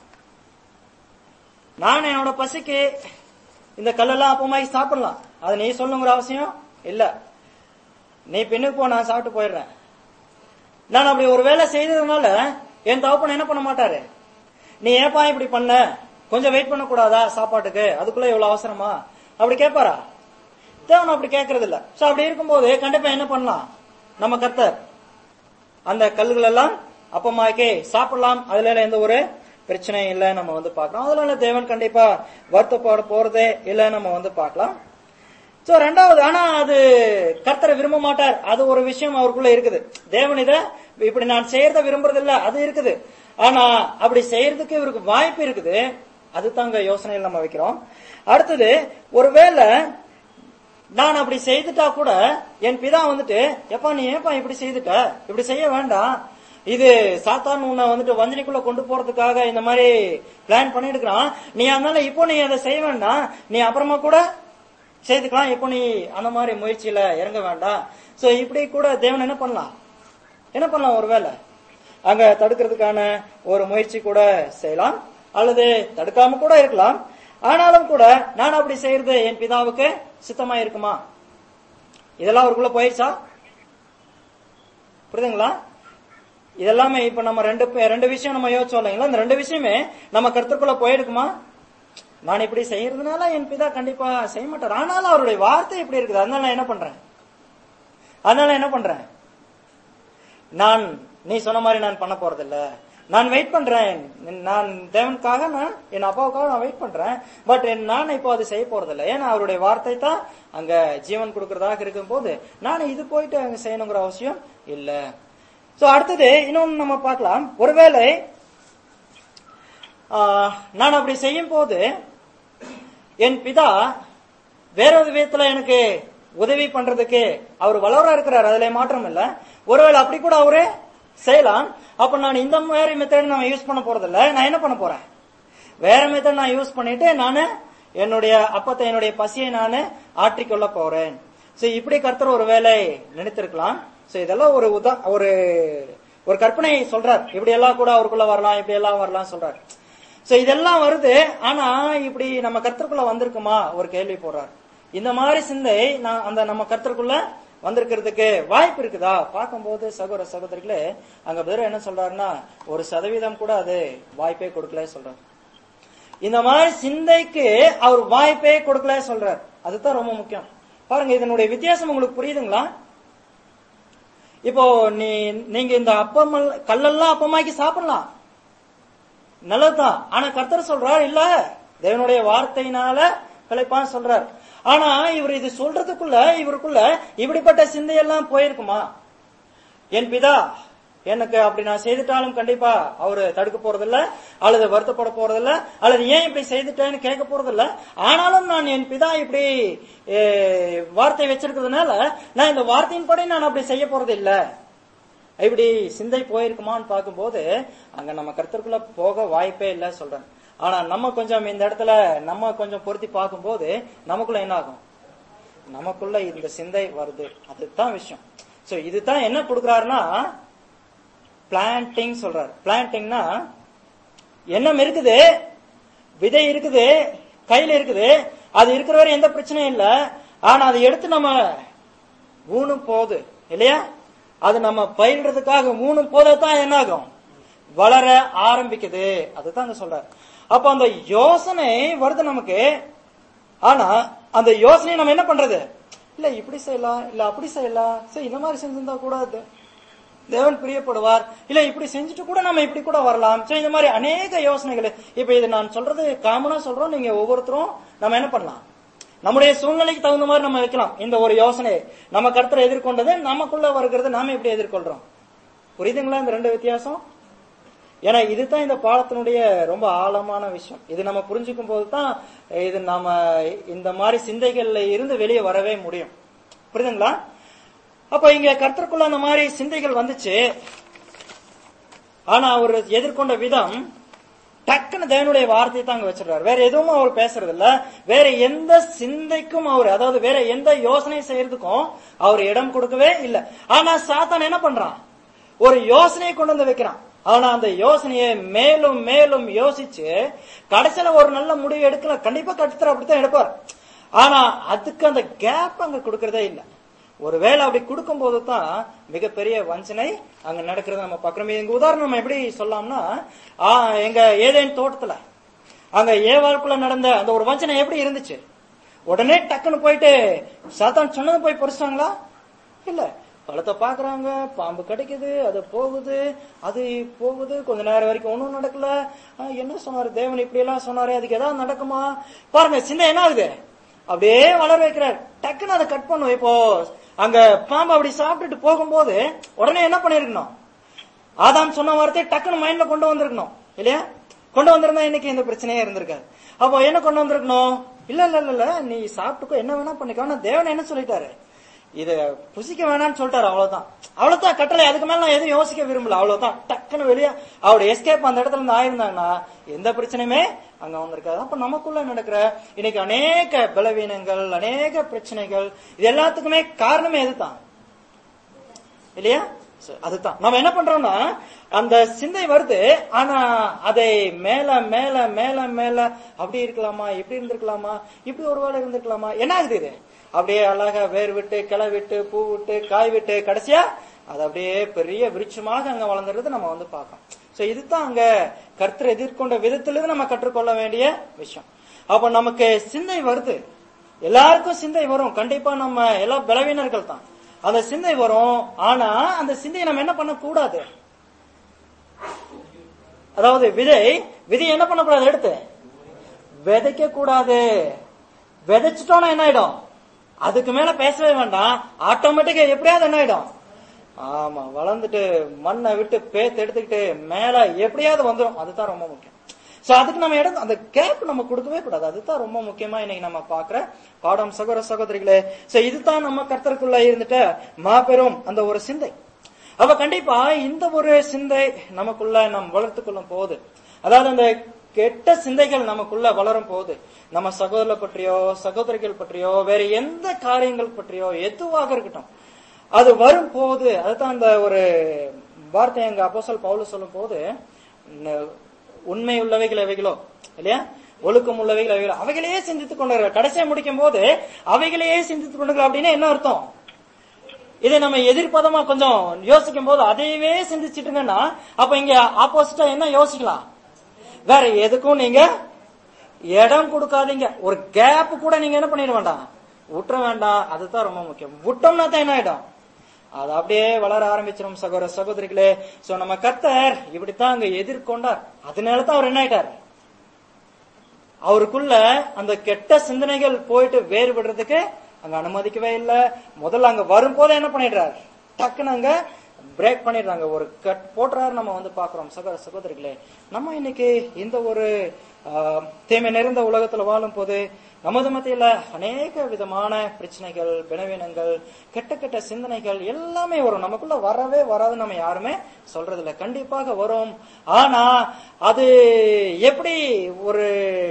நான் என்னோட பசிக்கு இந்த கல்லெல்லாம் அப்பமாக்கி சாப்பிடலாம் அது நீ சொல்லுங்கிற அவசியம் இல்ல நீ பின்னுக்கு போ நான் சாப்பிட்டு போயிடுறேன் நான் அப்படி ஒரு வேலை செய்ததுனால என் தகப்பன் என்ன பண்ண மாட்டாரு நீ ஏப்பா இப்படி பண்ண கொஞ்சம் வெயிட் பண்ண கூடாதா சாப்பாட்டுக்கு அதுக்குள்ள இவ்வளவு அவசரமா அப்படி கேட்பாரா தேவன் அப்படி கேட்கறது இல்ல சோ அப்படி இருக்கும்போது கண்டிப்பா என்ன பண்ணலாம் நம்ம கர்த்தர் அந்த கல்லுகள் எல்லாம் அப்பமாக்கி சாப்பிடலாம் அதுல எல்லாம் எந்த ஒரு பிரச்சனை இல்லை நம்ம வந்து பார்க்கலாம் அதனால தேவன் கண்டிப்பா வருத்தப்பட போறதே இல்லை நம்ம வந்து பார்க்கலாம் சோ ரெண்டாவது ஆனா அது கர்த்தரை விரும்ப மாட்டார் அது ஒரு விஷயம் அவருக்குள்ள இருக்குது தேவன் இத இப்படி நான் செய்யறத விரும்புறது இல்ல அது இருக்குது ஆனா அப்படி செய்யறதுக்கு இவருக்கு வாய்ப்பு இருக்குது அது தாங்க யோசனையில் நம்ம வைக்கிறோம் அடுத்தது ஒருவேளை நான் அப்படி செய்துட்டா கூட என் பிதா வந்துட்டு எப்பா நீ ஏப்பா இப்படி செய்துட்ட இப்படி செய்ய வேண்டாம் இது சாத்தான் உன்னை வந்துட்டு வஞ்சனைக்குள்ள கொண்டு போறதுக்காக இந்த மாதிரி பிளான் பண்ணிருக்கிறான் நீ அதனால இப்போ நீ அதை செய்ய வேண்டாம் நீ அப்புறமா கூட செய்துக்கலாம் இப்போ நீ அந்த மாதிரி முயற்சியில இறங்க வேண்டாம் சோ இப்படி கூட தேவன் என்ன பண்ணலாம் என்ன பண்ணலாம் ஒருவேளை அங்க தடுக்கிறதுக்கான ஒரு முயற்சி கூட செய்யலாம் அல்லது தடுக்காம கூட இருக்கலாம் ஆனாலும் கூட நான் அப்படி செய்யறது என் பிதாவுக்கு சித்தமா இருக்குமா இதெல்லாம் அவருக்குள்ள போயிடுச்சா புரியுதுங்களா இதெல்லாமே இப்ப நம்ம ரெண்டு பே- ரெண்டு விஷயம் நம்ம யோசிச்சோம் இல்லைங்களா இந்த ரெண்டு விஷயமே நம்ம கருத்துக்குள்ள போயிருக்குமா நான் இப்படி செய்யறதுனால என் பிதா கண்டிப்பா செய்ய மாட்டார் ஆனாலும் அவருடைய வார்த்தை இப்படி இருக்குது அதனால நான் என்ன பண்றேன் அதனால என்ன பண்றேன் நான் நீ சொன்ன மாதிரி நான் பண்ண போறதில்ல நான் வெயிட் பண்றேன் நான் தேவனுக்காக நான் என் அப்பாவுக்காக நான் வெயிட் பண்றேன் பட் நான் இப்போ அது செய்ய போறதில்ல ஏன்னா அவருடைய வார்த்தை தான் அங்க ஜீவன் கொடுக்கறதாக இருக்கும் போது நான் இது போயிட்டு அங்க செய்யணுங்கிற அவசியம் இல்ல சோ அடுத்தது இன்னொன்னு நம்ம பார்க்கலாம் ஒருவேளை ஆஹ், நான் அப்படி செய்யும் போது என் பிதா வேற ஒரு விதத்துல எனக்கு உதவி பண்றதுக்கு அவர் வளர இருக்கிறார் அதுல மாற்றம் இல்ல ஒருவேளை அப்படி கூட அவரு செய்யலாம் அப்ப நான் இந்த மாதிரி மெத்தட் நான் யூஸ் பண்ண போறது இல்ல நான் என்ன பண்ண போறேன் வேற மெத்தட் நான் யூஸ் பண்ணிட்டு நானு என்னுடைய அப்பத்தை என்னுடைய பசியை நானு ஆற்றிக்கொள்ள போறேன் சோ இப்படி கர்த்தர் ஒரு வேலை நினைத்திருக்கலாம் சோ இதெல்லாம் ஒரு உதா ஒரு ஒரு கற்பனை சொல்றார் இப்படி எல்லாம் கூட அவருக்குள்ள வரலாம் இப்படி எல்லாம் வரலாம் சொல்றார் சோ இதெல்லாம் வருது ஆனா இப்படி நம்ம கர்த்தருக்குள்ள வந்திருக்குமா ஒரு கேள்வி போடுறார் இந்த மாதிரி சிந்தை நான் அந்த நம்ம கர்த்தருக்குள்ள வந்திருக்கிறதுக்கு வாய்ப்பு இருக்குதா பார்க்கும்போது சகோதர சகோதரிகளே அங்க பேர் என்ன சொல்றாருன்னா ஒரு சதவீதம் கூட அது வாய்ப்பே கொடுக்கல சொல்றாரு இந்த மாதிரி சிந்தைக்கு அவர் வாய்ப்பே கொடுக்கல சொல்றார் அதுதான் ரொம்ப முக்கியம் பாருங்க இதனுடைய வித்தியாசம் உங்களுக்கு புரியுதுங்களா இப்போ நீ நீங்க இந்த அப்பம் கல்லெல்லாம் அப்பமாக்கி சாப்பிடலாம் நல்லதுதான் ஆனா கர்த்தர் சொல்றார் இல்ல தேவனுடைய வார்த்தையினால பிழைப்பான் சொல்றார் ஆனா இவர் இது சொல்றதுக்குள்ள இவருக்குள்ள இப்படிப்பட்ட சிந்தையெல்லாம் போயிருக்குமா என் பிதா எனக்கு அப்படி நான் செய்துட்டாலும் கண்டிப்பா அவரு தடுக்க போறதில்ல அல்லது வருத்தப்பட போறதில்ல அல்லது ஏன் இப்படி செய்துட்டேன்னு கேட்க போறதில்ல ஆனாலும் நான் என் பிதா இப்படி ஏ, வார்த்தை வச்சிருக்கிறதுனால நான் இந்த வார்த்தையின்படி நான் அப்படி செய்ய போறது இல்ல இப்படி சிந்தை போயிருக்குமான்னு பார்க்கும்போது அங்க நம்ம கருத்திற்குள்ள போக வாய்ப்பே இல்ல சொல்றேன் ஆனா நம்ம கொஞ்சம் இந்த இடத்துல நம்ம கொஞ்சம் பொருத்தி பார்க்கும்போது நமக்குள்ள என்ன ஆகும் நமக்குள்ள இந்த சிந்தை வருது அதுதான் விஷயம் சோ இதுதான் என்ன கொடுக்கறாருன்னா பிளான்டிங் சொல்றாரு பிளான்டிங்னா எண்ணம் இருக்குது விதை இருக்குது கையில இருக்குது அது இருக்கிற வரை எந்த பிரச்சனையும் இல்ல ஆனா அதை எடுத்து நம்ம ஊனும் போது இல்லையா அது நம்ம பயிரிடுறதுக்காக ஊனும் போதான் என்ன ஆகும் வளர ஆரம்பிக்குது அதுதான் அங்க சொல்றாரு அப்ப அந்த யோசனை வருது நமக்கு ஆனா அந்த யோசனையை நம்ம என்ன பண்றது இல்ல இப்படி செய்யலாம் இல்ல அப்படி செய்யலாம் சரி இந்த மாதிரி செஞ்சிருந்தா கூடாது தேவன் பிரியப்படுவார் இல்ல இப்படி செஞ்சுட்டு கூட நம்ம இப்படி கூட வரலாம் சரி இந்த மாதிரி அநேக யோசனைகள் இப்ப இது நான் சொல்றது காமனா சொல்றோம் நீங்க ஒவ்வொருத்தரும் நம்ம என்ன பண்ணலாம் நம்முடைய சூழ்நிலைக்கு தகுந்த மாதிரி நம்ம வைக்கலாம் இந்த ஒரு யோசனை நம்ம கருத்துல எதிர்கொண்டது நமக்குள்ள வருகிறது நாம எப்படி எதிர்கொள்றோம் புரியுதுங்களா இந்த ரெண்டு வித்தியாசம் ஏன்னா இதுதான் இந்த பாடத்தினுடைய ரொம்ப ஆழமான விஷயம் இது நம்ம புரிஞ்சுக்கும் போது தான் இது நாம இந்த மாதிரி சிந்தைகள்ல இருந்து வெளியே வரவே முடியும் புரியுதுங்களா அப்ப இங்க கர்த்தருக்குள்ள அந்த மாதிரி சிந்தைகள் வந்துச்சு ஆனா அவர் எதிர்கொண்ட விதம் டக்குன்னு தேவனுடைய வார்த்தையை தான் அங்க வச்சிருக்காரு வேற எதுவும் அவர் பேசுறது இல்ல வேற எந்த சிந்தைக்கும் அவர் அதாவது வேற எந்த யோசனை செய்யறதுக்கும் அவர் இடம் கொடுக்கவே இல்ல ஆனா சாத்தான் என்ன பண்றான் ஒரு யோசனையை கொண்டு வந்து வைக்கிறான் ஆனா அந்த யோசனையை மேலும் மேலும் யோசிச்சு கடைசியில ஒரு நல்ல முடிவு எடுக்கல கண்டிப்பா கட்டுத்தர அப்படித்தான் எடுப்பார் ஆனா அதுக்கு அந்த கேப் அங்க கொடுக்கறதே இல்ல ஒருவேளை அப்படி கொடுக்கும் போது தான் மிகப்பெரிய வஞ்சனை அங்க நடக்கிறது நம்ம பாக்குறோம் எங்க உதாரணம் நம்ம எப்படி சொல்லலாம்னா ஆ, எங்க ஏதேன் தோட்டத்துல அங்க ஏவாளுக்குள்ள நடந்த அந்த ஒரு வஞ்சனை எப்படி இருந்துச்சு உடனே டக்குன்னு போயிட்டு சாத்தான் சொன்னது போய் பொறிச்சாங்களா இல்ல பழத்தை பாக்குறாங்க பாம்பு கிடைக்குது அது போகுது அது போகுது கொஞ்ச நேரம் வரைக்கும் ஒண்ணும் நடக்கல ஆ, என்ன சொன்னாரு தேவன் இப்படி எல்லாம் சொன்னாரு அதுக்கு ஏதாவது நடக்குமா பாருங்க சின்ன என்ன ஆகுது அப்படியே வளர வைக்கிறார் டக்குன்னு அதை கட் பண்ணும் இப்போ அங்க பாம்பு அப்படி சாப்பிட்டுட்டு போகும்போது உடனே என்ன பண்ணிருக்கணும் ஆதாம் சொன்ன வார்த்தையை டக்குன்னு மைண்ட்ல கொண்டு வந்திருக்கணும் இல்லையா கொண்டு வந்திருந்தா இன்னைக்கு இந்த பிரச்சனையே இருந்திருக்காது அப்போ என்ன கொண்டு வந்திருக்கணும் இல்ல இல்ல இல்ல இல்ல நீ சாப்பிட்டுக்கோ என்ன வேணா பண்ணிக்கோ ஆனா தேவன் என்ன சொல்லிட்டாரு இத புசிக்க வேணாம்னு சொல்லிட்டாரு அவ்வளவுதான் அவ்வளவுதான் கட்டளை அதுக்கு மேல நான் எதுவும் யோசிக்க விரும்பல அவ்வளவுதான் டக்குன்னு வெளியே அவருடைய எஸ்கேப் அந்த இடத்துல இருந்து ஆயிருந்தாங்கன்னா எந்த பிரச்சனையுமே அங்க வந்திருக்காது அப்ப நமக்குள்ள நடக்கிற இன்னைக்கு அநேக பலவீனங்கள் அநேக பிரச்சனைகள் இது எல்லாத்துக்குமே காரணமே எதுதான் இல்லையா சரி, அதுதான் நம்ம என்ன பண்றோம்னா அந்த சிந்தை வருது ஆனா அதை மேல மேல மேல மேல அப்படி இருக்கலாமா இப்படி இருந்திருக்கலாமா இப்படி ஒருவேளை இருந்திருக்கலாமா என்ன ஆகுது இது அப்படியே அழகா வேர் விட்டு கிளை விட்டு பூ விட்டு காய் விட்டு கடைசியா அது அப்படியே பெரிய விருட்சமாக அங்க வளர்ந்துறது நம்ம வந்து பார்க்கோம் சோ இதுதான் அங்க கர்த்தர் எதிர்கொண்ட விதத்திலிருந்து நம்ம கற்றுக்கொள்ள வேண்டிய விஷயம் அப்ப நமக்கு சிந்தை வருது எல்லாருக்கும் சிந்தை வரும் கண்டிப்பா நம்ம எல்லா பலவீனர்கள் தான் அந்த சிந்தை வரும் ஆனா அந்த சிந்தையை நம்ம என்ன பண்ணக்கூடாது அதாவது விதை விதை என்ன பண்ணக்கூடாது எடுத்து விதைக்க கூடாது விதைச்சிட்டோம்னா என்ன ஆயிடும் அதுக்கு மேல பேசவே வேண்டாம் ஆட்டோமேட்டிக்கா எப்படியாவது என்ன ஆயிடும் ஆமா வளர்ந்துட்டு மண்ணை விட்டு பேத்து எடுத்துக்கிட்டு மேல எப்படியாவது வந்துடும் அதுதான் ரொம்ப முக்கியம் சோ அதுக்கு நம்ம இடம் அந்த கேப் நம்ம கொடுக்கவே கூடாது அதுதான் ரொம்ப முக்கியமா இன்னைக்கு நம்ம பாக்குற பாடம் சகோதர சகோதரிகளே சோ இதுதான் நம்ம கர்த்தருக்குள்ள இருந்துட்ட மாபெரும் அந்த ஒரு சிந்தை அப்ப கண்டிப்பா இந்த ஒரு சிந்தை நமக்குள்ள நாம் வளர்த்துக் கொள்ளும் போது அதாவது அந்த கெட்ட சிந்தைகள் நமக்குள்ள வளரும் போது நம்ம சகோதரர் பற்றியோ சகோதரிகள் பற்றியோ வேற எந்த காரியங்கள் பற்றியோ எதுவாக இருக்கட்டும் அது வரும் போது அதுதான் அந்த ஒரு வார்த்தை எங்க அப்போஸ்தலர் பவுல் சொல்லும் போது ந- உண்மை உள்ளவைகள் எவைகளோ இல்லையா ஒழுக்கம் உள்ளவைகள் அவைகளோ அவைகளையே சிந்தித்துக் கொண்டு கடைசியா முடிக்கும் போது அவைகளையே சிந்தித்துக் கொண்டு அப்படின்னா என்ன அர்த்தம் இதை நம்ம எதிர்ப்பதமா கொஞ்சம் யோசிக்கும் போது அதையவே சிந்திச்சிட்டுங்கன்னா அப்ப இங்க ஆப்போசிட்டா என்ன யோசிக்கலாம் வேற எதுக்கும் நீங்க இடம் கொடுக்காதீங்க ஒரு கேப் கூட நீங்க என்ன பண்ணிட வேண்டாம் விட்டுற வேண்டாம் அதுதான் ரொம்ப முக்கியம் விட்டோம்னா தான் என்ன ஆயிடும் அது அப்படியே வளர ஆரம்பிச்சிடும் சகோதர சகோதரிகளே சோ நம்ம கர்த்தர் இப்படித்தான் அங்க எதிர்கொண்டார் அதனாலதான் அவர் என்ன ஆயிட்டார் அவருக்குள்ள அந்த கெட்ட சிந்தனைகள் போயிட்டு வேறுபடுறதுக்கு அங்க அனுமதிக்கவே இல்லை முதல்ல அங்க வரும்போதே என்ன பண்ணிடுறாரு டக்குன்னு அங்க பிரேக் பண்ணிடுறாங்க ஒரு கட் போட்டுறாரு நம்ம வந்து பாக்குறோம் சகோதர சகோதரிகளே நம்ம இன்னைக்கு இந்த ஒரு ஆஹ், தீமை நிறைந்த உலகத்துல வாழும் போது நமது மத்தியில அநேக விதமான பிரச்சனைகள் பலவீனங்கள் கெட்ட கெட்ட சிந்தனைகள் எல்லாமே வரும் நமக்குள்ள வரவே வராது நம்ம யாருமே சொல்றது இல்ல கண்டிப்பாக வரும் ஆனா அது எப்படி ஒரு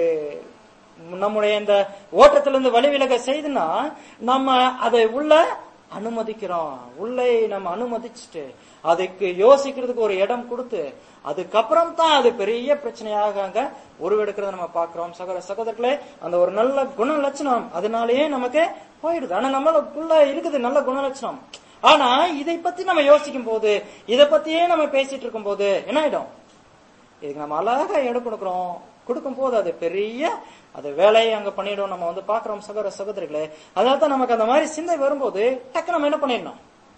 நம்முடைய இந்த ஓட்டத்திலிருந்து வழிவிலக செய்துனா நம்ம அதை உள்ள அனுமதிக்கிறோம் உள்ளே நம்ம அனுமதிச்சுட்டு அதுக்கு யோசிக்கிறதுக்கு ஒரு இடம் கொடுத்து அதுக்கப்புறம் தான் அது பெரிய பிரச்சனையாக அங்க உருவெடுக்கிறத நம்ம பார்க்கிறோம் சகோதர சகோதரர்களே அந்த ஒரு நல்ல குண லட்சணம் அதனாலேயே நமக்கு போயிடுது ஆனா நம்மளுக்குள்ள இருக்குது நல்ல குண லட்சணம் ஆனா இதை பத்தி நம்ம யோசிக்கும் போது இதை பத்தியே நம்ம பேசிட்டு இருக்கும் போது என்ன ஆயிடும் இதுக்கு நம்ம அழகா இடம் கொடுக்குறோம் கொடுக்கும் போது அது பெரிய அது வேலையை அங்க பண்ணிடும் நம்ம வந்து பாக்குறோம் சகோதர சகோதரிகளே அதனால தான் நமக்கு அந்த மாதிரி சிந்தை வரும்போது டக்கு நம்ம என்ன பண்ணிடணும்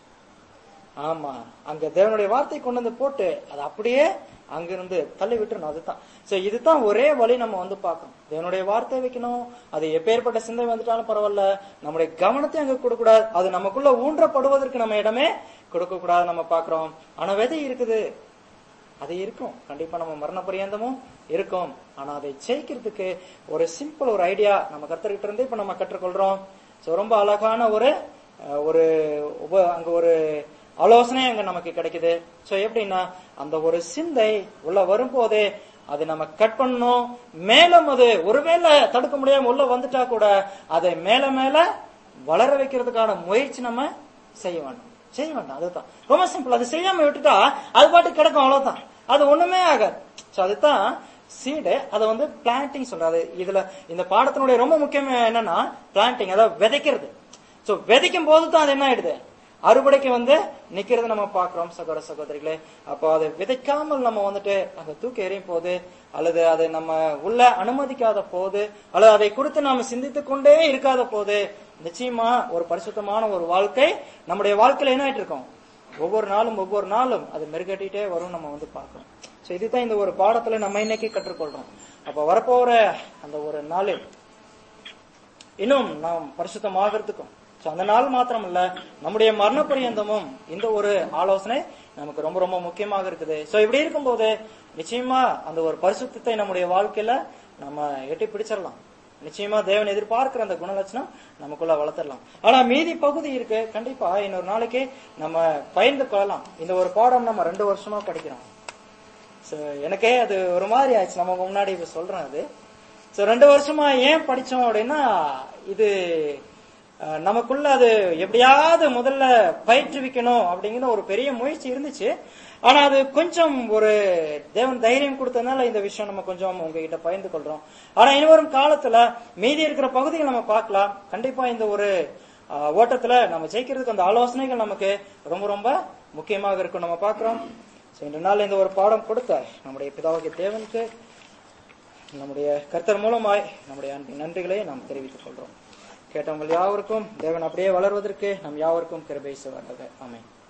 ஆமா அங்க தேவனுடைய வார்த்தை கொண்டு வந்து போட்டு அது அப்படியே அங்கிருந்து தள்ளி விட்டுறணும் அதுதான் சோ இதுதான் ஒரே வழி நம்ம வந்து பார்க்கணும் தேவனுடைய வார்த்தை வைக்கணும் அது எப்பேற்பட்ட சிந்தை வந்துட்டாலும் பரவாயில்ல நம்முடைய கவனத்தை அங்க கொடுக்க கூடாது அது நமக்குள்ள ஊன்றப்படுவதற்கு நம்ம இடமே கொடுக்க கூடாது நம்ம பாக்குறோம் ஆனா விதை இருக்குது அது இருக்கும் கண்டிப்பா நம்ம மரண பரியந்தமும் இருக்கும் ஆனா அதை ஜெயிக்கிறதுக்கு ஒரு சிம்பிள் ஒரு ஐடியா நம்ம கத்துக்கிட்டு இருந்து இப்ப நம்ம கற்றுக்கொள்றோம் சோ ரொம்ப அழகான ஒரு அஹ், ஒரு உப- அங்க ஒரு ஆலோசனை அங்க நமக்கு கிடைக்குது சோ எப்படின்னா அந்த ஒரு சிந்தை உள்ள வரும்போதே அதை நம்ம கட் பண்ணணும் மேலும் அது ஒருவேளை தடுக்க முடியாம உள்ள வந்துட்டா கூட அதை மேல மேல வளர வைக்கிறதுக்கான முயற்சி நம்ம செய்ய வேண்டும் செய்ய வேண்டாம் அதுதான் ரொம்ப சிம்பிள் அது செய்யாம விட்டுட்டா அது பாட்டு கிடக்கும் அவ்வளவுதான் அது ஒண்ணுமே ஆகாது சோ அதுதான் சீடு அதை வந்து பிளான்டிங் சொல்றாரு இதுல இந்த பாடத்தினுடைய ரொம்ப முக்கியம் என்னன்னா பிளான்டிங் அதாவது விதைக்கிறது சோ விதைக்கும் போது தான் அது என்ன ஆயிடுது அறுவடைக்கு வந்து நிக்கிறது நம்ம பாக்குறோம் சகோதர சகோதரிகளே அப்போ அதை விதைக்காமல் நம்ம வந்துட்டு அதை தூக்கி எறியும் போது அல்லது அதை நம்ம உள்ள அனுமதிக்காத போது அல்லது அதை குறித்து நாம சிந்தித்துக் கொண்டே இருக்காத போது நிச்சயமா ஒரு பரிசுத்தமான ஒரு வாழ்க்கை நம்முடைய வாழ்க்கையில என்ன ஆயிட்டு இருக்கோம் ஒவ்வொரு நாளும் ஒவ்வொரு நாளும் அது மெருகட்டிட்டே வரும் நம்ம வந்து பார்க்கணும் சோ இதுதான் இந்த ஒரு பாடத்துல நம்ம இன்னைக்கு கற்றுக்கொள்றோம் அப்ப வரப்போற அந்த ஒரு நாளில் இன்னும் நாம் பரிசுத்தமாகறதுக்கும் சோ அந்த நாள் மாத்திரம் இல்ல நம்முடைய மரண பரியந்தமும் இந்த ஒரு ஆலோசனை நமக்கு ரொம்ப ரொம்ப முக்கியமாக இருக்குது சோ இப்படி இருக்கும்போது நிச்சயமா அந்த ஒரு பரிசுத்தத்தை நம்முடைய வாழ்க்கையில நம்ம எட்டி பிடிச்சிடலாம் நிச்சயமா தேவன் எதிர்பார்க்கிற அந்த குணலட்சணம் நமக்குள்ள வளர்த்துடலாம் ஆனா மீதி பகுதி இருக்கு கண்டிப்பா இன்னொரு நாளைக்கு நம்ம பயந்து கொள்ளலாம் இந்த ஒரு பாடம் நம்ம ரெண்டு வருஷமா படிக்கிறோம் So, எனக்கே அது ஒரு மாதிரி ஆச்சு நம்ம முன்னாடி இப்ப சொல்றேன் அது சோ ரெண்டு வருஷமா ஏன் படிச்சோம் அப்படின்னா இது அஹ், நமக்குள்ள அது எப்படியாவது முதல்ல பயிற்றுவிக்கணும் அப்படிங்கிற ஒரு பெரிய முயற்சி இருந்துச்சு ஆனா அது கொஞ்சம் ஒரு தேவன் தைரியம் கொடுத்ததுனால இந்த விஷயம் நம்ம கொஞ்சம் உங்ககிட்ட பகிர்ந்து கொள்றோம் ஆனா இனிவரும் காலத்துல மீதி இருக்கிற பகுதிகள் நம்ம பார்க்கலாம் கண்டிப்பா இந்த ஒரு அஹ், ஓட்டத்துல நம்ம ஜெயிக்கிறதுக்கு அந்த ஆலோசனைகள் நமக்கு ரொம்ப ரொம்ப முக்கியமாக இருக்கும் நம்ம பார்க்கிறோம் So, இன்று நாள் இந்த ஒரு பாடம் கொடுத்த நம்முடைய பிதாவுக்கு தேவனுக்கு நம்முடைய கர்த்தர் மூலமாய் நம்முடைய அன்பின் நன்றிகளை நாம் தெரிவித்துக் கொள்றோம் கேட்டவங்கள் யாவருக்கும் தேவன் அப்படியே வளர்வதற்கு நம் யாவருக்கும் கிருபை செய்வார்கள் ஆமென்